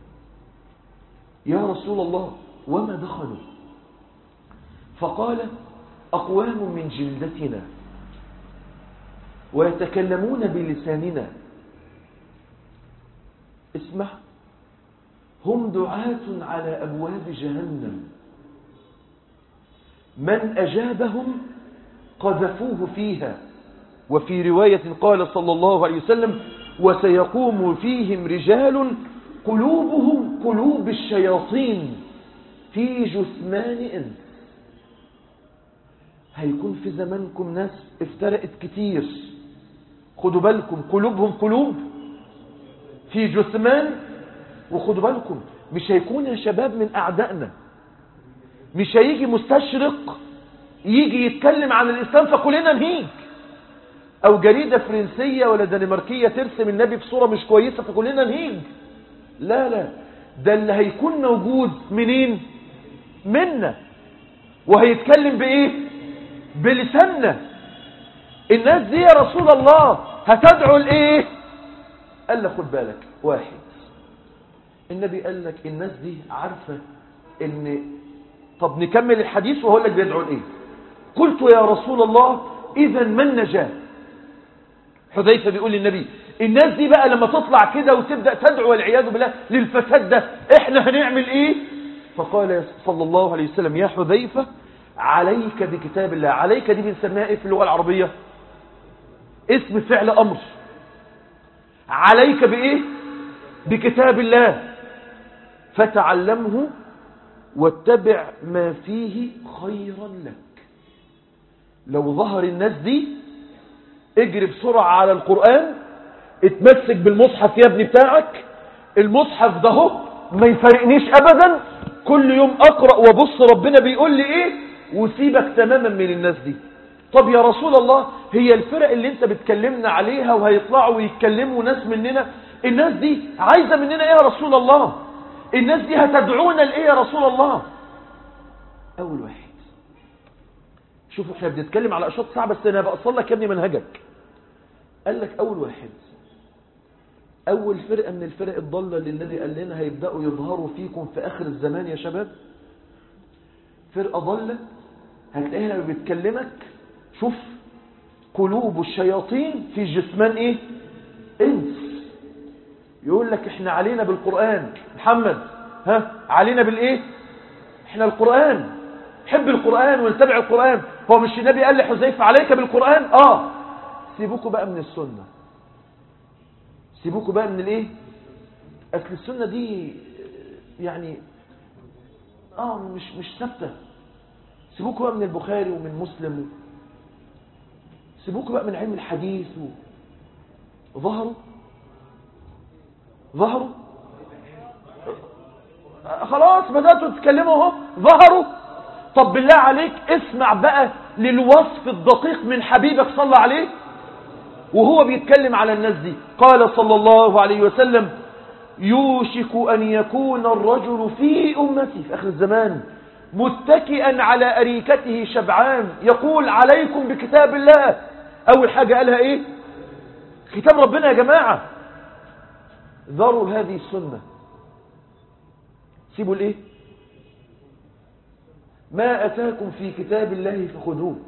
يا رسول الله وما دخلوا فقال أقوام من جلدتنا ويتكلمون بلساننا اسمع هم دعاة على أبواب جهنم من أجابهم قذفوه فيها وفي رواية قال صلى الله عليه وسلم وسيقوم فيهم رجال قلوبهم قلوب الشياطين في جثمان إنس هيكون في زمانكم ناس افترقت كتير خدوا بالكم قلوبهم قلوب في جثمان وخدوا بالكم مش هيكون يا شباب من أعدائنا مش هيجي مستشرق يجي يتكلم عن الإسلام فكلنا نهيج أو جريدة فرنسية ولا دنماركية ترسم النبي بصورة مش كويسة فكلنا نهيج لا لا ده اللي هيكون موجود منين منا وهيتكلم بإيه بلساننا الناس دي يا رسول الله هتدعو لإيه قال لك خد بالك واحد النبي قال لك الناس دي عارفة ان طب نكمل الحديث وهقول لك بيدعو لإيه قلت يا رسول الله إذا ما النجاة حذيفة بيقول للنبي الناس دي بقى لما تطلع كده وتبدأ تدعو والعياذ بالله للفساد ده احنا هنعمل ايه فقال صلى الله عليه وسلم يا حذيفة عليك بكتاب الله عليك دي بنسميها ايه في اللغة العربية اسم فعل امر عليك بايه بكتاب الله فتعلمه واتبع ما فيه خيرا لك لو ظهر الناس دي اجري بسرعة على القرآن اتمسك بالمصحف يا ابني بتاعك المصحف ده هو ما يفارقنيش ابدا كل يوم اقرأ وابص ربنا بيقول لي ايه وسيبك تماما من الناس دي طب يا رسول الله هي الفرق اللي انت بتكلمنا عليها وهيطلعوا ويتكلموا ناس مننا الناس دي عايزة مننا ايه يا رسول الله الناس دي هتدعونا لايه يا رسول الله اول واحد شوفوا احنا بنتكلم على اشواط صعبة بس انا بأصل لك يا ابني منهجك قال لك اول واحد اول فرقة من الفرق الضالة اللي النبي قال لنا هيبدأوا يظهروا فيكم في اخر الزمان يا شباب فرقة ضالة هتلاقيها لما بتكلمك شوف قلوب الشياطين في جسمان ايه انس يقول لك احنا علينا بالقرآن محمد ها علينا بالايه احنا القرآن حب القرآن ونتبع القرآن هو مش النبي قال لحذيفة عليك بالقرآن اه سيبوكوا بقى من السنة سيبوكوا بقى من الايه اصل السنة دي يعني اه مش مش ثابته سيبوكوا بقى من البخاري ومن مسلم سيبوكوا بقى من علم الحديث و... ظهروا ظهروا خلاص بدأتوا تتكلموا اهو ظهروا طب بالله عليك اسمع بقى للوصف الدقيق من حبيبك صلى عليه وهو بيتكلم على الناس دي قال صلى الله عليه وسلم يوشك أن يكون الرجل في أمتي في آخر الزمان متكئا على أريكته شبعان يقول عليكم بكتاب الله أول حاجة قالها إيه كتاب ربنا يا جماعة ذروا هذه السنة سيبوا الإيه ما أتاكم في كتاب الله فخذوه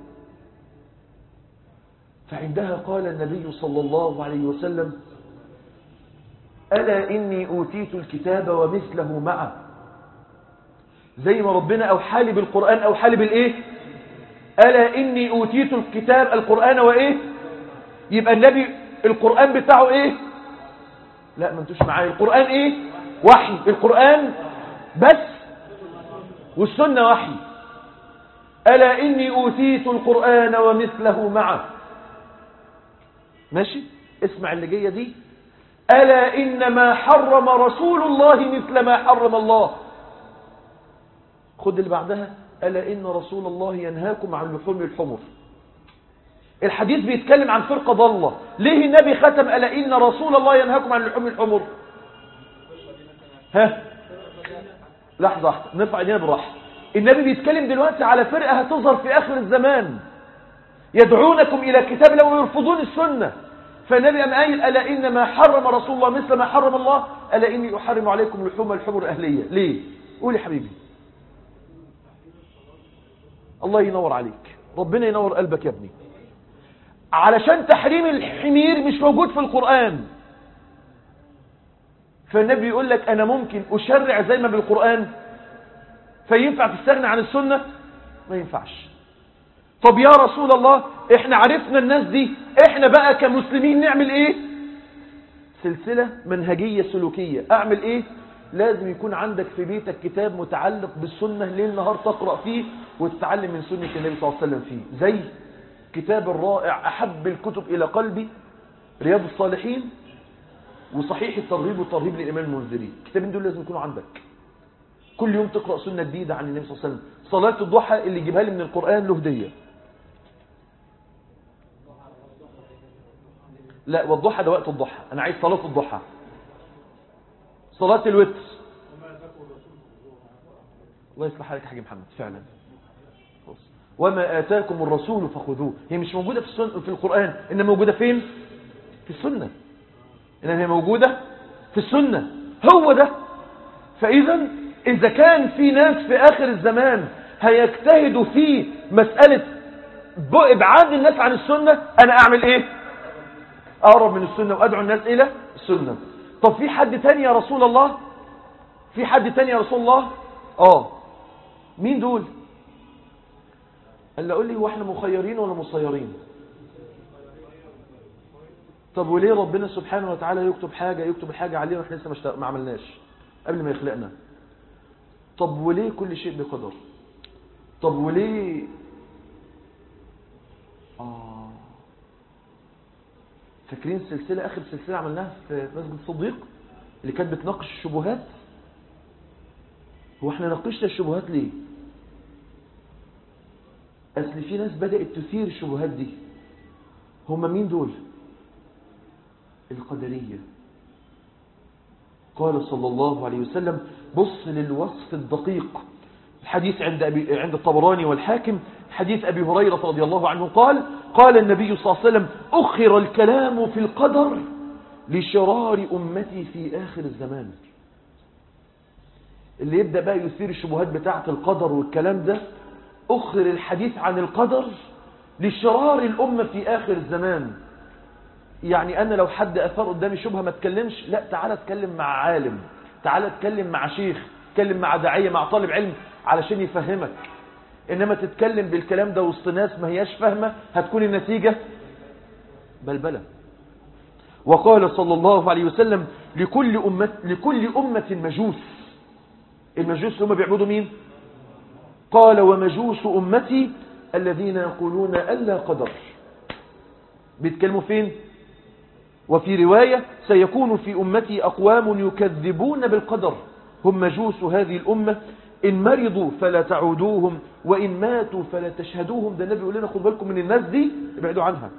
فعندها قال النبي صلى الله عليه وسلم ألا إني أوتيت الكتاب ومثله معه زي ما ربنا أوحى لي بالقرآن أوحى لي بالإيه ألا إني أوتيت الكتاب القرآن وإيه يبقى النبي القرآن بتاعه إيه لا ما انتوش معايا القرآن إيه وحي القرآن بس والسنة وحي ألا إني أوتيت القرآن ومثله معه ماشي اسمع اللي جايه دي ألا إنما حرم رسول الله مثل ما حرم الله خد اللي بعدها ألا إن رسول الله ينهاكم عن لحوم الحمر الحديث بيتكلم عن فرقة ضالة ليه النبي ختم ألا إن رسول الله ينهاكم عن لحوم الحمر ها لحظة واحدة نرفع ايدينا بالراحة النبي بيتكلم دلوقتي على فرقة هتظهر في آخر الزمان يدعونكم إلى كتاب الله ويرفضون السنة فالنبي أم قايل ألا إنما حرم رسول الله مثل ما حرم الله ألا إني أحرم عليكم لحوم الحمر أهلية ليه قول يا حبيبي الله ينور عليك ربنا ينور قلبك يا ابني علشان تحريم الحمير مش موجود في القرآن فالنبي يقول لك أنا ممكن أشرع زي ما بالقرآن فينفع تستغنى عن السنة ما ينفعش طب يا رسول الله احنا عرفنا الناس دي احنا بقى كمسلمين نعمل ايه سلسلة منهجية سلوكية اعمل ايه لازم يكون عندك في بيتك كتاب متعلق بالسنة ليل نهار تقرأ فيه وتتعلم من سنة النبي صلى الله عليه وسلم فيه زي كتاب الرائع أحب الكتب إلى قلبي رياض الصالحين وصحيح الترغيب والترهيب للإمام المنذري الكتابين دول لازم يكونوا عندك كل يوم تقرأ سنة جديدة عن النبي صلى الله عليه وسلم صلاة الضحى اللي يجيبها لي من القرآن له هدية لا والضحى ده وقت الضحى أنا عايز صلاة الضحى صلاة الوتر الله يصلح حالك يا حاج محمد فعلا وما آتاكم الرسول فخذوه هي مش موجودة في, السنة في القرآن إنما موجودة فين في السنة إنما هي موجودة في السنة هو ده فإذا إذا كان في ناس في آخر الزمان هيجتهدوا في مسألة إبعاد الناس عن السنة أنا أعمل إيه أقرب من السنة وأدعو الناس إلى السنة طب في حد تاني يا رسول الله في حد تاني يا رسول الله آه مين دول قال لي قول لي هو احنا مخيرين ولا مسيرين طب وليه ربنا سبحانه وتعالى يكتب حاجة يكتب حاجة علينا واحنا لسه ما اشتغل- ما عملناش قبل ما يخلقنا طب وليه كل شيء بقدر طب وليه آه فاكرين سلسلة آخر سلسلة عملناها في مسجد الصديق اللي كانت بتناقش الشبهات هو احنا ناقشنا الشبهات ليه أصل في ناس بدأت تثير الشبهات دي هم مين دول القدرية قال صلى الله عليه وسلم بص للوصف الدقيق الحديث عند, أبي عند الطبراني والحاكم حديث أبي هريرة رضي الله عنه قال قال النبي صلى الله عليه وسلم أخر الكلام في القدر لشرار أمتي في آخر الزمان اللي يبدأ بقى يثير الشبهات بتاعة القدر والكلام ده أخر الحديث عن القدر لشرار الأمة في آخر الزمان يعني أنا لو حد أثار قدامي شبهة ما تكلمش لا تعالى اتكلم مع عالم تعالى اتكلم مع شيخ اتكلم مع داعية مع طالب علم علشان يفهمك إنما تتكلم بالكلام ده وسط ناس ما هياش فاهمة هتكون النتيجة بلبلة وقال صلى الله عليه وسلم لكل أمة, لكل أمة مجوس المجوس اللي هم بيعبدوا مين قال ومجوس أمتي الذين يقولون ألا قدر بيتكلموا فين وفي رواية سيكون في أمتي أقوام يكذبون بالقدر هم مجوس هذه الأمة إن مرضوا فلا تعودوهم وإن ماتوا فلا تشهدوهم ده النبي يقول لنا خد بالكم من الناس دي ابعدوا عنها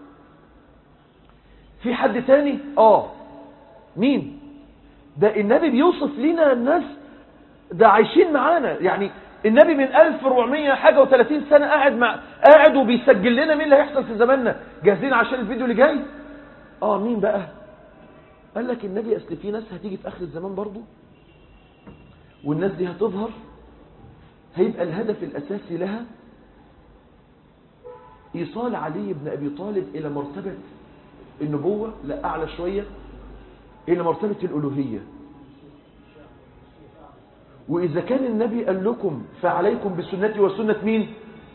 في حد تاني آه مين ده النبي بيوصف لنا الناس ده عايشين معانا يعني النبي من 1400 حاجة و30 سنة قاعد مع قاعد وبيسجل لنا مين اللي هيحصل في زماننا جاهزين عشان الفيديو اللي جاي اه مين بقى قال لك النبي اصل في ناس هتيجي في اخر الزمان برضو والناس دي هتظهر هيبقى الهدف الاساسي لها ايصال علي بن ابي طالب الى مرتبة النبوة لا اعلى شوية الى مرتبة الالوهية وإذا كان النبي قال لكم فعليكم بسنتي وسنة مين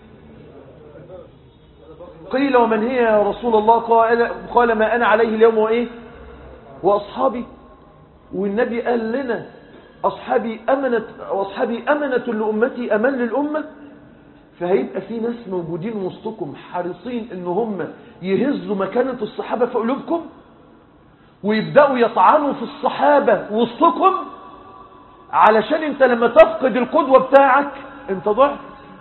قيل ومن هي يا رسول الله قال, قال ما أنا عليه اليوم وإيه وأصحابي والنبي قال لنا أصحابي أمنت وأصحابي أمنة لأمتي أمن للأمة فهيبقى في ناس موجودين وسطكم حريصين ان هم يهزوا مكانة الصحابة في قلوبكم ويبدأوا يطعنوا في الصحابة وسطكم علشان انت لما تفقد القدوة بتاعك انت ضعت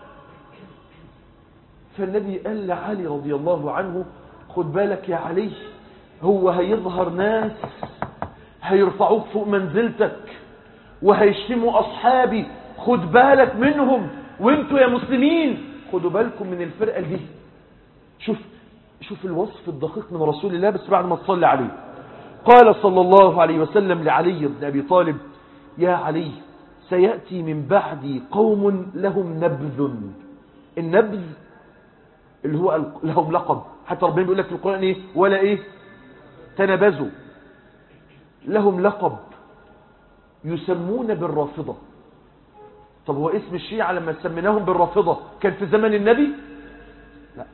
فالنبي قال لعلي رضي الله عنه خد بالك يا علي هو هيظهر ناس هيرفعوك فوق منزلتك وهيشتموا أصحابي خد بالك منهم وانتوا يا مسلمين خدوا بالكم من الفرقة دي شوف شوف الوصف الدقيق من رسول الله بس بعد ما تصلي عليه قال صلى الله عليه وسلم لعلي بن أبي طالب يا علي سيأتي من بعدي قوم لهم نبذ النبذ اللي هو لهم لقب حتى ربنا بيقول لك في القرآن ايه ولا ايه تنبذوا لهم لقب يسمون بالرافضة طب هو اسم الشيعة لما سميناهم بالرافضة كان في زمن النبي لا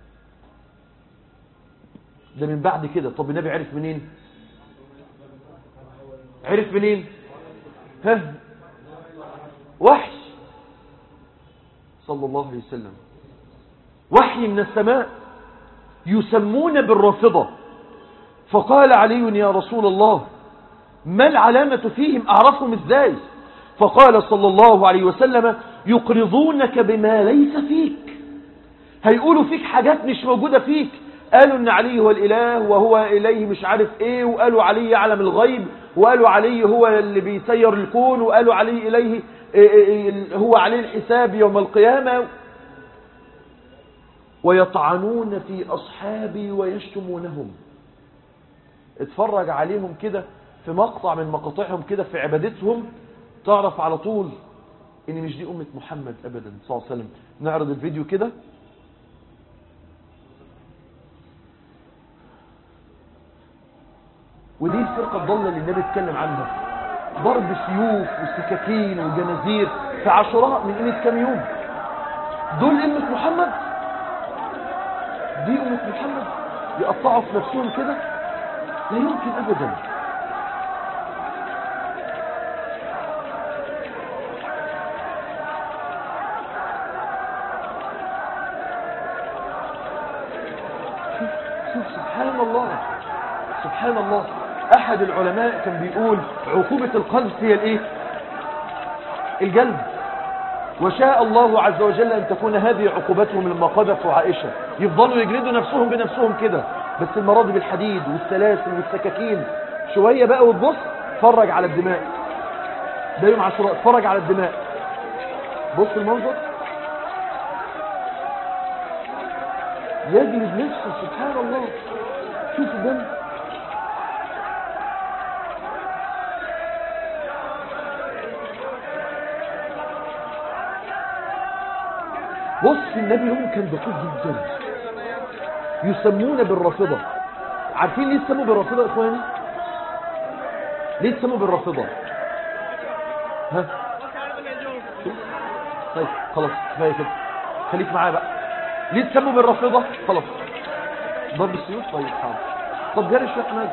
ده من بعد كده طب النبي عرف منين عرف منين ها وحي صلى الله عليه وسلم وحي من السماء يسمون بالرافضة فقال علي يا رسول الله ما العلامة فيهم أعرفهم إزاي فقال صلى الله عليه وسلم يقرضونك بما ليس فيك هيقولوا فيك حاجات مش موجودة فيك قالوا ان علي هو الاله وهو اليه مش عارف ايه وقالوا علي يعلم الغيب وقالوا علي هو اللي بيسير الكون وقالوا علي اليه هو عليه الحساب يوم القيامة ويطعنون في اصحابي ويشتمونهم اتفرج عليهم كده في مقطع من مقاطعهم كده في عبادتهم تعرف على طول ان مش دي امة محمد ابدا صلى الله عليه وسلم نعرض الفيديو كده ودي الفرقة الضالة اللي النبي اتكلم عنها ضرب سيوف وسكاكين وجنازير في عاشوراء من قيمة كام يوم دول أمة محمد دي أمة محمد يقطعوا في نفسهم كده لا يمكن أبدا شوف شوف سبحان الله سبحان الله أحد العلماء كان بيقول عقوبة القذف هي الإيه الجلد وشاء الله عز وجل أن تكون هذه عقوبتهم لما قذفوا عائشة يفضلوا يجلدوا نفسهم بنفسهم كده بس المرة دي بالحديد والسلاسل والسكاكين شوية بقى وتبص اتفرج على الدماء ده يوم عاشوراء اتفرج على الدماء بص المنظر يجلد نفسه سبحان الله شوف الدم بص النبي يوم كان دقيق جدا يسمون بالرافضة عارفين ليه تسموا بالرافضة يا اخواني ليه تسموا بالرافضة ها طيب خلاص كفايه كده خليك معايا بقى ليه تسموا بالرافضة خلاص ضرب السيوف طيب حاضر طب جري شويه حماد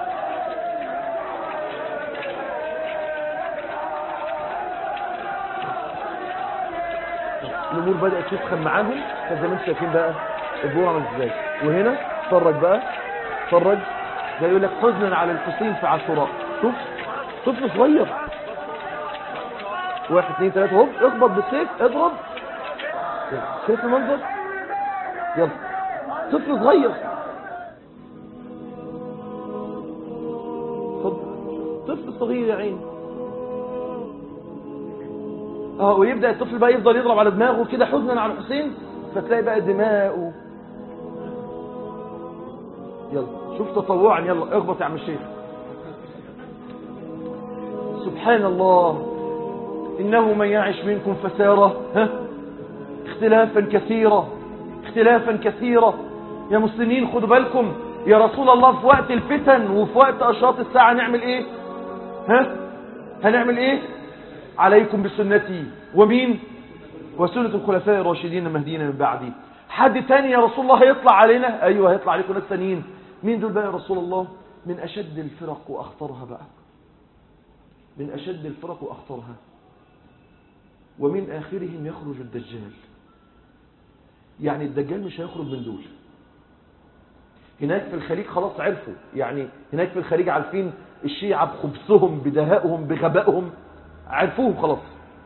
الامور بدات تسخن معاهم فزي ما انتم شايفين بقى الجوع عامل ازاي وهنا اتفرج بقى اتفرج ده يقول لك حزنا على الحسين في عاشوراء شوف طفل صغير واحد اثنين ثلاثة هوب اخبط بالسيف اضرب يلا. شايف المنظر يلا طفل صغير اتفضل. طفل صغير يا عيني اه ويبدا الطفل بقى يفضل يضرب على دماغه كده حزنا على الحسين فتلاقي بقى دماغه يلا شوف تطوعا يلا اخبط يا عم الشيخ سبحان الله انه من يعش منكم فساره ها اختلافا كثيرا اختلافا كثيرا يا مسلمين خدوا بالكم يا رسول الله في وقت الفتن وفي وقت اشراط الساعه نعمل ايه ها هنعمل ايه عليكم بسنتي ومين وسنة الخلفاء الراشدين المهديين من بعدي حد تاني يا رسول الله هيطلع علينا ايوه هيطلع عليكم ناس تانيين مين دول بقى يا رسول الله من اشد الفرق واخطرها بقى من اشد الفرق واخطرها ومن اخرهم يخرج الدجال يعني الدجال مش هيخرج من دول هناك في الخليج خلاص عرفوا يعني هناك في الخليج عارفين الشيعة بخبثهم بدهائهم بغبائهم عرفوهم خلاص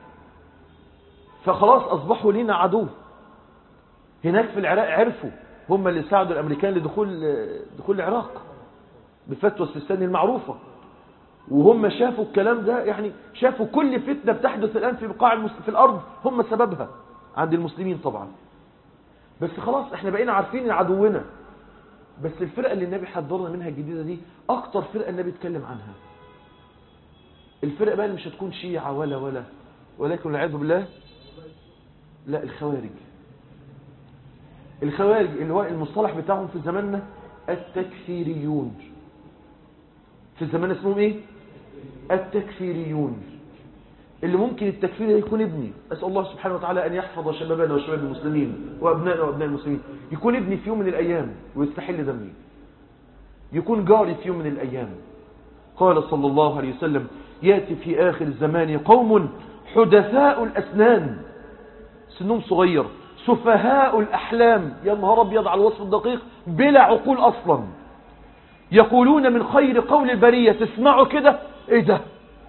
فخلاص أصبحوا لنا عدو هناك في العراق عرفوا هم اللي ساعدوا الأمريكان لدخول دخول العراق بفتوى السيستاني المعروفة وهم شافوا الكلام ده يعني شافوا كل فتنة بتحدث الآن في بقاع المس... في الأرض هم سببها عند المسلمين طبعا بس خلاص احنا بقينا عارفين عدونا بس الفرقة اللي النبي حضرنا منها الجديدة دي أكتر فرقة النبي اتكلم عنها الفرقة بقى اللي مش هتكون شيعة ولا ولا ولكن والعياذ بالله لا الخوارج الخوارج اللي هو المصطلح بتاعهم في زماننا التكفيريون في زماننا اسمهم ايه التكفيريون اللي ممكن التكفير ده يكون ابني أسأل الله سبحانه وتعالى أن يحفظ شبابنا وشباب المسلمين وأبنائنا وأبناء المسلمين يكون ابني في يوم من الأيام ويستحل دمي يكون جاري في يوم من الأيام قال صلى الله عليه وسلم يأتي في آخر الزمان قوم حدثاء الأسنان سنهم صغير سفهاء الأحلام يا نهار أبيض على الوصف الدقيق بلا عقول أصلا يقولون من خير قول البرية تسمعوا كده ايه ده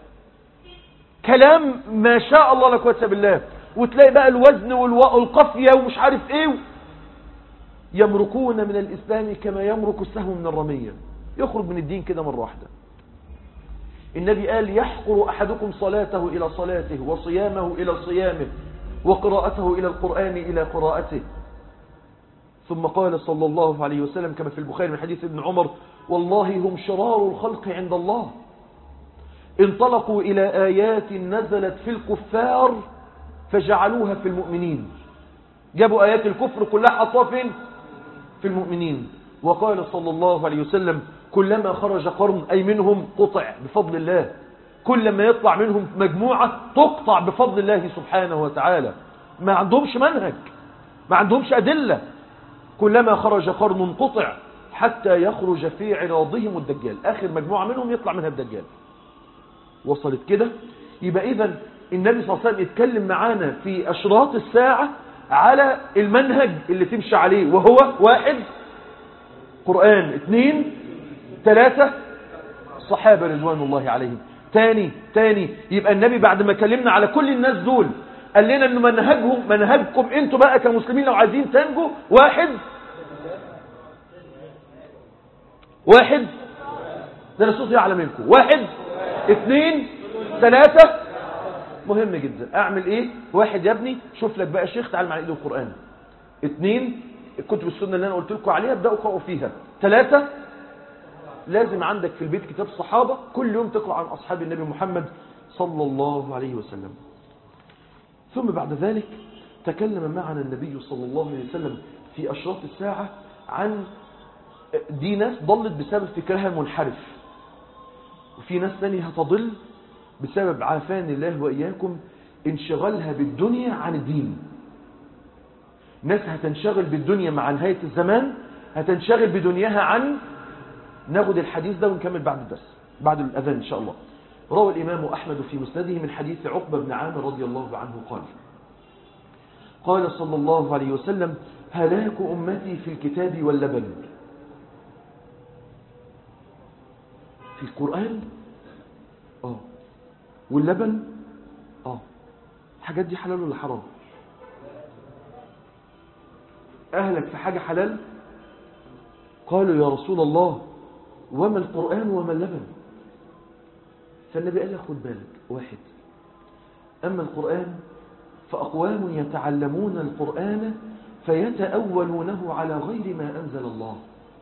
كلام ما شاء الله لا قوه بالله وتلاقي بقى الوزن والقافيه ومش عارف ايه يمرقون من الإسلام كما يمرق السهم من الرمية يخرج من الدين كده مرة واحدة النبي قال يحقر أحدكم صلاته إلى صلاته وصيامه إلى صيامه وقراءته إلى القرآن إلى قراءته ثم قال صلى الله عليه وسلم كما في البخاري من حديث ابن عمر والله هم شرار الخلق عند الله انطلقوا إلى آيات نزلت في الكفار فجعلوها في المؤمنين جابوا آيات الكفر كلها حطوها فين في المؤمنين وقال صلى الله عليه وسلم كلما خرج قرن أي منهم قطع بفضل الله كلما يطلع منهم مجموعة تقطع بفضل الله سبحانه وتعالى ما عندهمش منهج ما عندهمش أدلة كلما خرج قرن قطع حتى يخرج في عراضهم الدجال آخر مجموعة منهم يطلع منها الدجال وصلت كده يبقى إذا النبي صلى الله عليه وسلم اتكلم معانا في أشراط الساعة على المنهج اللي تمشي عليه وهو واحد قرآن اثنين ثلاثة الصحابة رضوان الله عليهم تاني تاني يبقى النبي بعد ما كلمنا على كل الناس دول قال لنا ان منهجهم منهجكم انتوا بقى كمسلمين لو عايزين تنجوا واحد واحد ده انا صوتي اعلى منكم واحد اثنين ثلاثة مهم جدا اعمل ايه واحد يا ابني شوف لك بقى شيخ تعال معايا القرآن اثنين الكتب السنة اللي انا قلت لكم عليها ابدأوا اقرأوا فيها ثلاثة لازم عندك في البيت كتاب صحابة كل يوم تقرأ عن أصحاب النبي محمد صلى الله عليه وسلم ثم بعد ذلك تكلم معنا النبي صلى الله عليه وسلم في أشراط الساعة عن دي ناس ضلت بسبب فكرها المنحرف وفي ناس ثانية هتضل بسبب عافان الله وإياكم انشغالها بالدنيا عن الدين ناس هتنشغل بالدنيا مع نهاية الزمان هتنشغل بدنياها عن ناخد الحديث ده ونكمل بعد الدرس بعد الأذان إن شاء الله روى الإمام أحمد في مسنده من حديث عقبة بن عامر رضي الله عنه قال قال صلى الله عليه وسلم هلاك أمتي في الكتاب واللبن في القرآن آه واللبن آه الحاجات دي حلال ولا حرام أهلك في حاجة حلال قالوا يا رسول الله وما القرآن وما اللبن فالنبي قال له خد بالك واحد أما القرآن فأقوام يتعلمون القرآن فيتأولونه على غير ما أنزل الله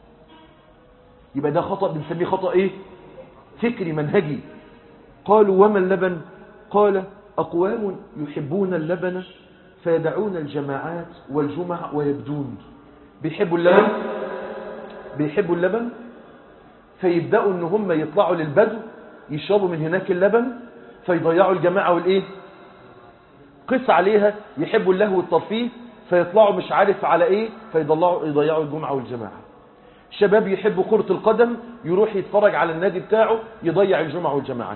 يبقى ده خطأ بنسميه خطأ إيه فكري منهجي قالوا وما اللبن قال أقوام يحبون اللبن فيدعون الجماعات والجمع ويبدون بيحبوا اللبن بيحبوا اللبن فيبدأوا ان هم يطلعوا للبدو يشربوا من هناك اللبن فيضيعوا الجماعة والايه قس عليها يحبوا اللهو والترفيه فيطلعوا مش عارف على ايه فيضيعوا يضيعوا الجمعة والجماعة شباب يحبوا كرة القدم يروح يتفرج على النادي بتاعه يضيع الجمعة والجماعات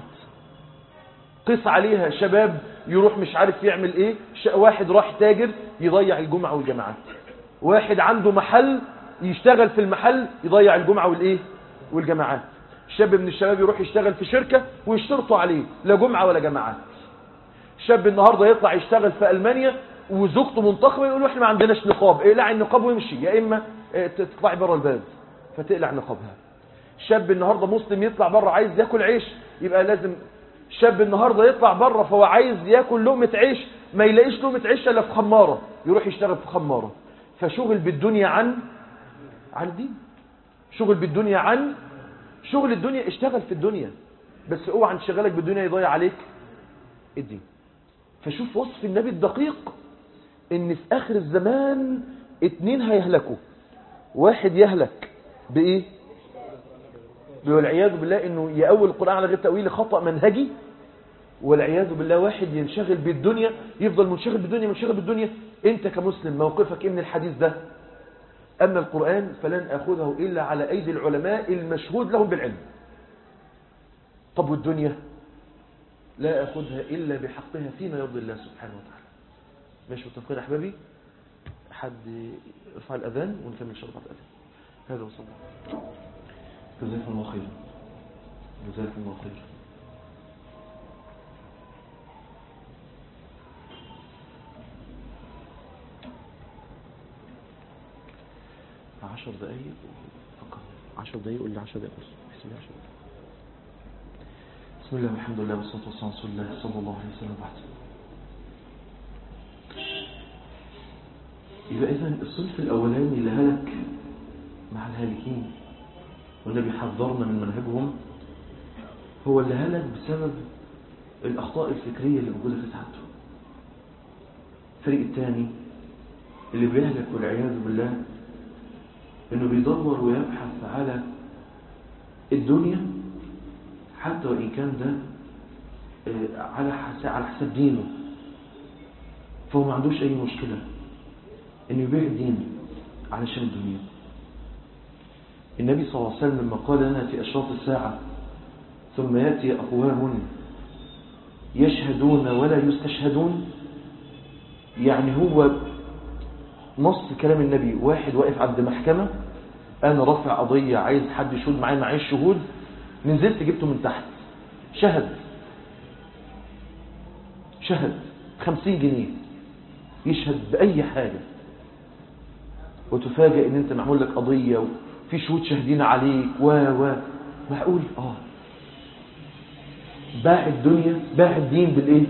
قس عليها شباب يروح مش عارف يعمل ايه واحد راح تاجر يضيع الجمعة والجماعات واحد عنده محل يشتغل في المحل يضيع الجمعة والايه والجماعات شاب من الشباب يروح يشتغل في شركة ويشترطوا عليه لا جمعة ولا جماعات شاب النهاردة يطلع يشتغل في ألمانيا وزوجته منتخبة يقولوا احنا ما عندناش نقاب اقلع النقاب ويمشي يا إما تطلعي بره البلد فتقلع نقابها شاب النهاردة مسلم يطلع بره عايز ياكل عيش يبقى لازم شاب النهاردة يطلع بره فهو عايز ياكل لقمة عيش ما يلاقيش لقمة عيش الا في خمارة يروح يشتغل في خمارة فشغل بالدنيا عن عن الدين شغل بالدنيا عن شغل الدنيا اشتغل في الدنيا بس اوعى انشغالك بالدنيا يضيع عليك الدين فشوف وصف النبي الدقيق ان في اخر الزمان اتنين هيهلكوا واحد يهلك بايه والعياذ بالله انه يأول القرآن على غير تأويل خطأ منهجي والعياذ بالله واحد ينشغل بالدنيا يفضل منشغل بالدنيا منشغل بالدنيا انت كمسلم موقفك ايه من الحديث ده أما القرآن فلن أخذه إلا على أيدي العلماء المشهود لهم بالعلم طب والدنيا لا أخذها إلا بحقها فيما يرضي الله سبحانه وتعالى ماشي متفقين أحبابي حد يرفع الأذان ونكمل شرط الأذان هذا وصل جزاكم الله خير جزاكم الله خير عشر دقايق فقط عشر دقايق قول لي عشر دقايق بس بسم الله عشر دقايق بسم الله والحمد لله والصلاة والسلام على رسول الله صلى الله عليه وسلم بعد يبقى إذا الصنف الأولاني اللي هلك مع الهالكين والنبي حذرنا من منهجهم هو اللي هلك بسبب الأخطاء الفكرية اللي موجودة في سعادته الفريق الثاني اللي بيهلك والعياذ بالله انه بيدور ويبحث على الدنيا حتى وإن كان ده على على حساب دينه فهو ما عندوش أي مشكلة إنه يبيع دينه علشان الدنيا النبي صلى الله عليه وسلم لما قال لنا في أشراط الساعة ثم يأتي أقوام يشهدون ولا يستشهدون يعني هو نص كلام النبي واحد واقف عند محكمة أنا رافع قضية عايز حد يشهد معايا معايا الشهود نزلت جبته من تحت شهد شهد خمسين جنيه يشهد بأي حاجة وتفاجئ ان انت معمول لك قضية وفي شهود شاهدين عليك و و معقول اه باع الدنيا باع الدين بالايه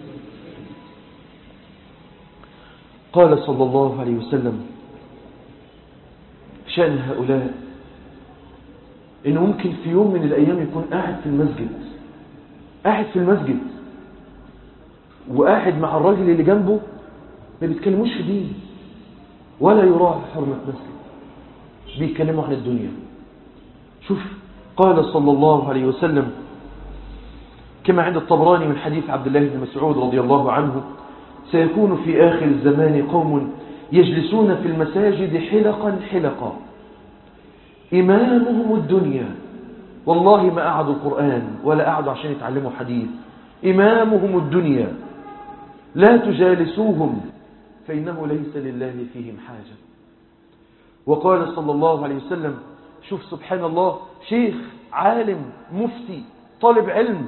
قال صلى الله عليه وسلم شأن هؤلاء إنه ممكن في يوم من الأيام يكون قاعد في المسجد قاعد في المسجد وقاعد مع الراجل اللي جنبه ما بيتكلموش في دين ولا يراعي حرمة مسجد بيتكلموا عن الدنيا شوف قال صلى الله عليه وسلم كما عند الطبراني من حديث عبد الله بن مسعود رضي الله عنه سيكون في آخر الزمان قوم يجلسون في المساجد حلقا حلقا إمامهم الدنيا والله ما قعدوا القرآن ولا قعدوا عشان يتعلموا حديث إمامهم الدنيا لا تجالسوهم فإنه ليس لله فيهم حاجة وقال صلى الله عليه وسلم شوف سبحان الله شيخ عالم مفتي طالب علم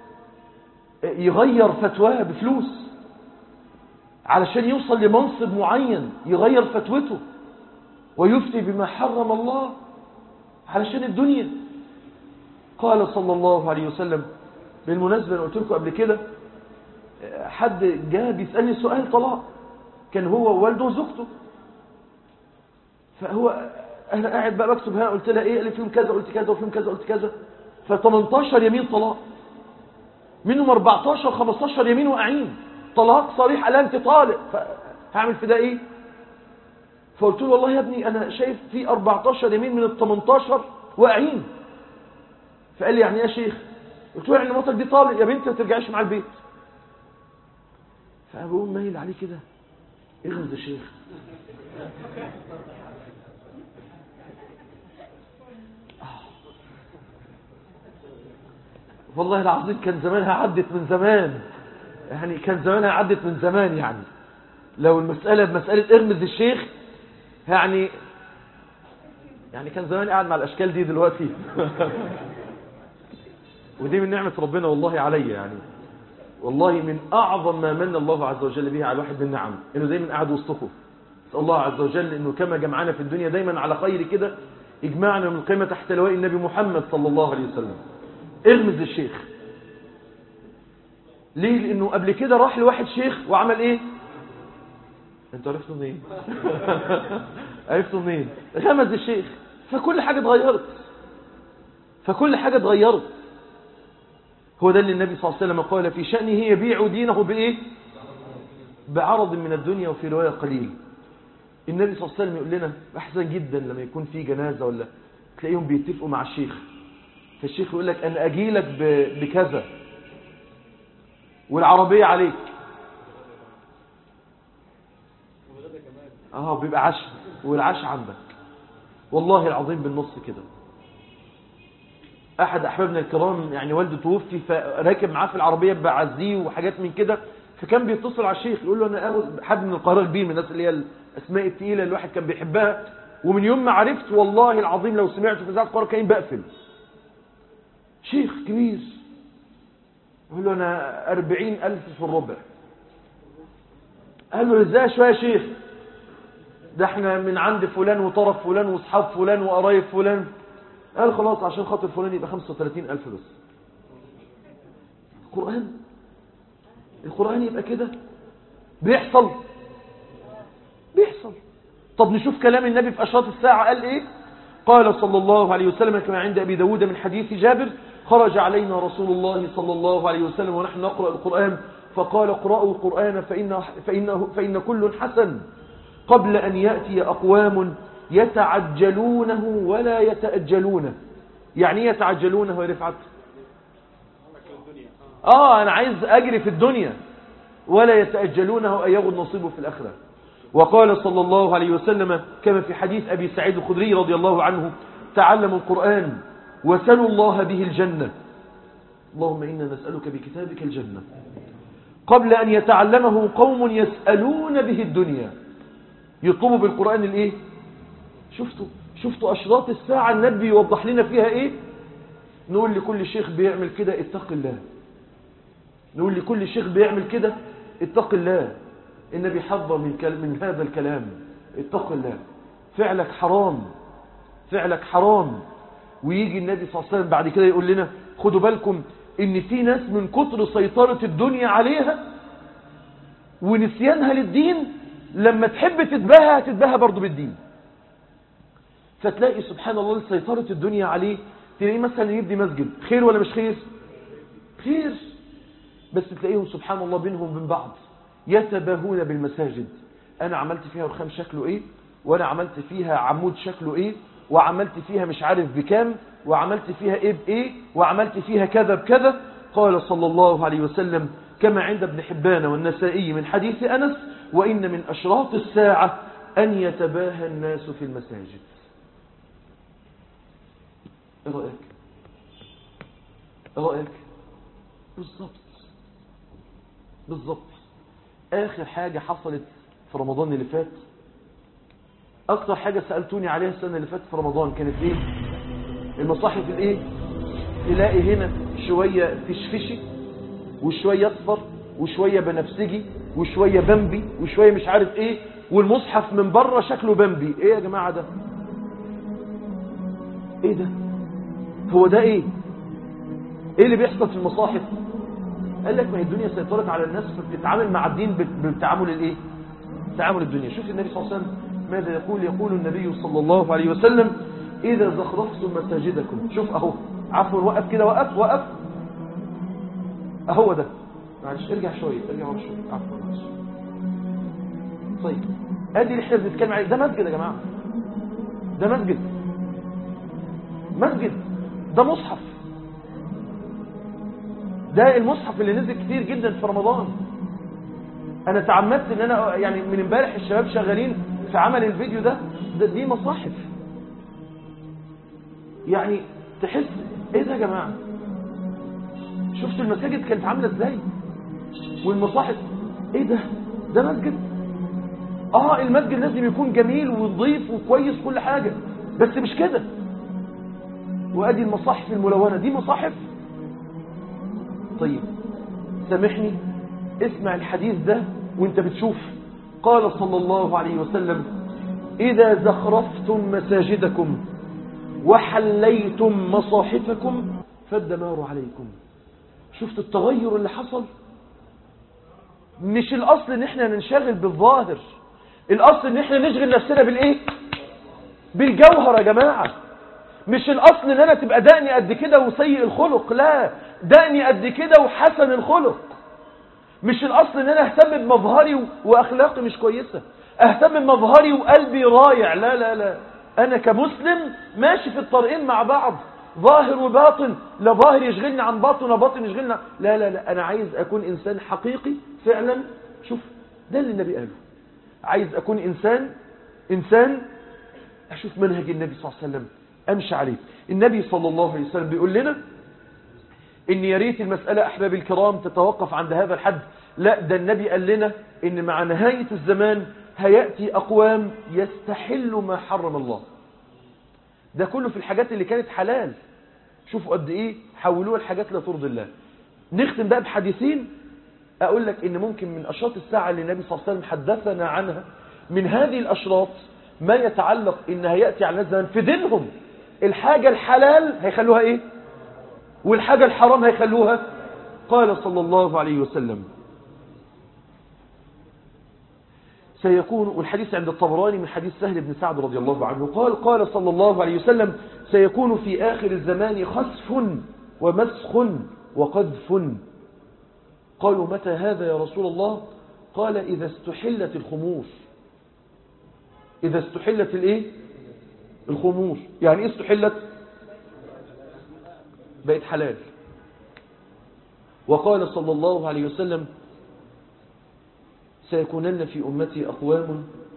يغير فتواه بفلوس علشان يوصل لمنصب معين يغير فتوته ويفتي بما حرم الله علشان الدنيا قال صلى الله عليه وسلم بالمناسبة أنا قلت لكم قبل كده حد جاء بيسألني سؤال طلاق كان هو ووالده وزوجته فهو أنا قاعد بقى بكتب هنا قلت لها إيه قال لي فيهم كذا قلت كذا وفيهم كذا قلت كذا ف 18 يمين طلاق منهم 14 15 يمين واقعين طلاق صريح قال انت طالق فهعمل في ده ايه فقلت له والله يا ابني انا شايف في 14 يمين من ال 18 واقعين فقال لي يعني ايه يا شيخ قلت له يعني مراتك دي طالق يا بنت ما ترجعيش مع البيت فبقول مايل عليه كده اغمز يا شيخ والله العظيم كان زمانها عدت من زمان يعني كان زمانها عدت من زمان يعني لو المسألة بمسألة ارمز الشيخ يعني يعني كان زمان قاعد مع الأشكال دي دلوقتي ودي من نعمة ربنا والله علي يعني والله من أعظم ما من الله عز وجل به على الواحد من النعم إنه دايما قاعد وسطكم نسأل الله عز وجل إنه كما جمعنا في الدنيا دايما على خير كده يجمعنا من القيمة تحت لواء النبي محمد صلى الله عليه وسلم ارمز الشيخ ليه لانه قبل كده راح لواحد شيخ وعمل ايه انتوا عرفتوا منين عرفتوا منين غمز الشيخ فكل حاجه اتغيرت فكل حاجه اتغيرت هو ده اللي النبي صلى الله عليه وسلم قال في شأنه يبيع دينه بايه بعرض من الدنيا وفي روايه قليل النبي صلى الله عليه وسلم يقول لنا احسن جدا لما يكون في جنازه ولا تلاقيهم بيتفقوا مع الشيخ فالشيخ يقول لك انا اجي لك بكذا والعربيه عليك اه بيبقى عشاء والعشاء عندك والله العظيم بالنص كده احد احبابنا الكرام يعني والده توفي فراكب معاه في العربيه بعزيه وحاجات من كده فكان بيتصل على الشيخ يقول له انا اخد حد من القاهره كبير من الناس اللي هي الاسماء الثقيله اللي الواحد كان بيحبها ومن يوم ما عرفت والله العظيم لو سمعت في اذاعه القاهره كان بقفل شيخ كبير يقول له أنا أربعين ألف في الربع قال له ازاي شوية يا شيخ ده احنا من عند فلان وطرف فلان واصحاب فلان وقرايب فلان قال خلاص عشان خاطر فلان يبقى خمسة وثلاثين ألف بس القرآن القرآن يبقى كده بيحصل بيحصل طب نشوف كلام النبي في أشراط الساعة قال ايه قال صلى الله عليه وسلم كما عند أبي داود من حديث جابر خرج علينا رسول الله صلى الله عليه وسلم ونحن نقرأ القرآن فقال اقرأوا القرآن فإن, فإنه فإن كل حسن قبل أن يأتي أقوام يتعجلونه ولا يتأجلونه يعني يتعجلونه يا رفعت آه أنا عايز أجري في الدنيا ولا يتأجلونه أن يغض نصيبه في الآخرة وقال صلى الله عليه وسلم كما في حديث أبي سعيد الخدري رضي الله عنه تعلموا القرآن وسلوا الله به الجنة اللهم إنا نسألك بكتابك الجنة قبل أن يتعلمه قوم يسألون به الدنيا يطلبوا بالقرآن الإيه شفتوا شفتوا أشراط الساعة النبي يوضح لنا فيها إيه نقول لكل شيخ بيعمل كده اتق الله نقول لكل شيخ بيعمل كده اتق الله النبي حذر من, من هذا الكلام اتق الله فعلك حرام فعلك حرام ويجي النبي صلى الله عليه وسلم بعد كده يقول لنا خدوا بالكم ان في ناس من كتر سيطرة الدنيا عليها ونسيانها للدين لما تحب تتباهى هتتباهى برضه بالدين فتلاقي سبحان الله سيطرة الدنيا عليه تلاقيه مثلا يبني مسجد خير ولا مش خير خير بس تلاقيهم سبحان الله بينهم وبين بعض يتباهون بالمساجد انا عملت فيها رخام شكله ايه وانا عملت فيها عمود شكله ايه وعملت فيها مش عارف بكام وعملت فيها ايه بايه وعملت فيها كذا بكذا قال صلى الله عليه وسلم كما عند ابن حبان والنسائي من حديث أنس وإن من أشراط الساعة أن يتباهى الناس في المساجد ايه رأيك ايه رأيك بالضبط بالضبط آخر حاجة حصلت في رمضان اللي فات أكتر حاجة سألتوني عليها السنة اللي فاتت في رمضان كانت إيه المصاحف الإيه تلاقي هنا شوية فشفشي وشوية أصفر وشوية بنفسجي وشوية بمبي وشوية مش عارف إيه والمصحف من بره شكله بمبي إيه يا جماعة ده إيه ده هو ده إيه إيه اللي بيحصل في المصاحف قال لك ما هي الدنيا سيطرت على الناس فبتتعامل مع الدين بالتعامل الايه تعامل الدنيا شوف النبي صلى الله عليه وسلم ماذا يقول يقول النبي صلى الله عليه وسلم إذا زخرفتم مساجدكم شوف أهو عفوا وقف كده وقف وقف أهو ده معلش ارجع شوية ارجع ورا شوية عفوا معلش طيب ادي اللي احنا بنتكلم عليه ده مسجد يا جماعة ده مسجد مسجد ده مصحف ده المصحف اللي نزل كتير جدا في رمضان انا تعمدت ان انا يعني من امبارح الشباب شغالين في عمل الفيديو ده, ده دي مصاحف يعني تحس ايه ده يا جماعه شفتوا المساجد كانت عامله ازاي والمصاحف ايه ده ده مسجد اه المسجد لازم يكون جميل ونظيف وكويس كل حاجه بس مش كده وادي المصاحف الملونه دي مصاحف طيب سامحني اسمع الحديث ده وانت بتشوف قال صلى الله عليه وسلم إذا زخرفتم مساجدكم وحليتم مصاحفكم فالدمار عليكم شفت التغير اللي حصل مش الأصل ان احنا ننشغل بالظاهر الأصل ان احنا نشغل نفسنا بالايه بالجوهر يا جماعة مش الأصل ان انا تبقى دقني قد كده وسيء الخلق لا دقني قد كده وحسن الخلق مش الأصل ان انا اهتم بمظهري واخلاقي مش كويسة اهتم بمظهري وقلبي رايع لا لا لا انا كمسلم ماشي في الطريقين مع بعض ظاهر وباطن لا ظاهر يشغلني عن باطن ولا باطن يشغلني لا لا لا انا عايز اكون انسان حقيقي فعلا شوف ده اللي النبي قاله عايز اكون انسان انسان اشوف منهج النبي صلى الله عليه وسلم امشي عليه النبي صلى الله عليه وسلم بيقول لنا ان يا ريت المسألة احباب الكرام تتوقف عند هذا الحد لا ده النبي قال لنا ان مع نهاية الزمان هيأتي اقوام يستحل ما حرم الله ده كله في الحاجات اللي كانت حلال شوفوا قد ايه حولوها الحاجات لا ترضي الله نختم بقى بحديثين اقول لك ان ممكن من اشراط الساعة اللي النبي صلى الله عليه وسلم حدثنا عنها من هذه الاشراط ما يتعلق ان هيأتي على الناس في دينهم الحاجة الحلال هيخلوها ايه والحاجة الحرام هيخلوها قال صلى الله عليه وسلم سيكون والحديث عند الطبراني من حديث سهل بن سعد رضي الله عنه قال قال صلى الله عليه وسلم سيكون في آخر الزمان خسف ومسخ وقذف قالوا متى هذا يا رسول الله قال إذا استحلت الخمور إذا استحلت الإيه الخمور يعني إيه استحلت بقت حلال وقال صلى الله عليه وسلم سيكونن في أمتي أقوام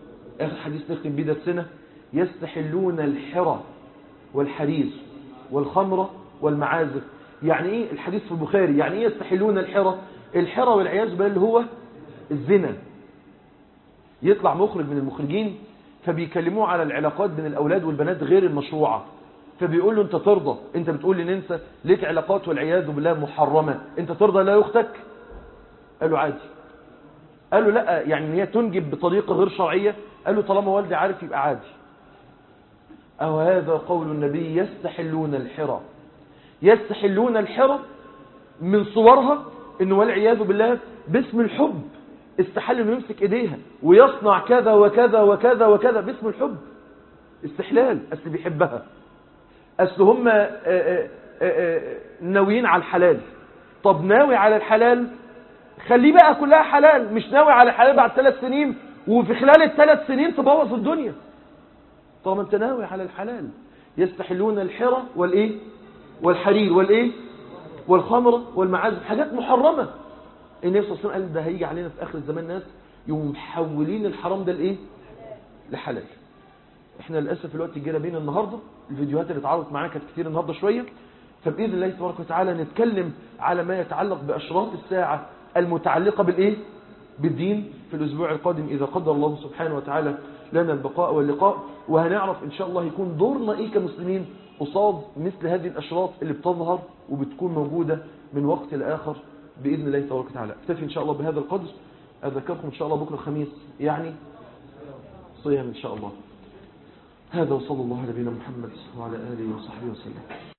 آخر حديث نختم بيه درسنا يستحلون الحرى والحرير والخمر والمعازف يعني ايه الحديث في البخاري يعني ايه يستحلون الحرى الحرى والعياذ بالله اللي هو الزنا يطلع مخرج من المخرجين فبيكلموه على العلاقات بين الاولاد والبنات غير المشروعه فبيقول له انت ترضى انت بتقول لي ننسى ليك علاقات والعياذ بالله محرمه انت ترضى لا يختك قال له عادي قال له لا يعني ان هي تنجب بطريقه غير شرعيه قال له طالما والدي عارف يبقى عادي أو هذا قول النبي يستحلون الحرى يستحلون الحرى من صورها انه والعياذ بالله باسم الحب استحل انه يمسك ايديها ويصنع كذا وكذا وكذا وكذا باسم الحب استحلال اصل بيحبها اصل هم آه، آه، آه، ناويين على الحلال طب ناوي على الحلال خليه بقى كلها حلال مش ناوي على الحلال بعد ثلاث سنين وفي خلال الثلاث سنين تبوظ الدنيا طالما انت ناوي على الحلال يستحلون الحرى والايه والحرير والايه والخمر والمعازف حاجات محرمه النبي صلى الله عليه وسلم قال ده هيجي علينا في اخر الزمان ناس يقوموا محولين الحرام ده لايه لحلال احنا للاسف الوقت جرى بينا النهارده الفيديوهات اللي اتعرضت معانا كانت كتير النهارده شويه فباذن الله تبارك وتعالى نتكلم على ما يتعلق باشراط الساعه المتعلقه بالايه بالدين في الاسبوع القادم اذا قدر الله سبحانه وتعالى لنا البقاء واللقاء وهنعرف ان شاء الله يكون دورنا ايه كمسلمين قصاد مثل هذه الاشراط اللي بتظهر وبتكون موجوده من وقت لاخر باذن الله تبارك وتعالى اكتفي ان شاء الله بهذا القدر اذكركم ان شاء الله بكره الخميس يعني صيام ان شاء الله هذا وصلى الله على نبينا محمد وعلى اله وصحبه وسلم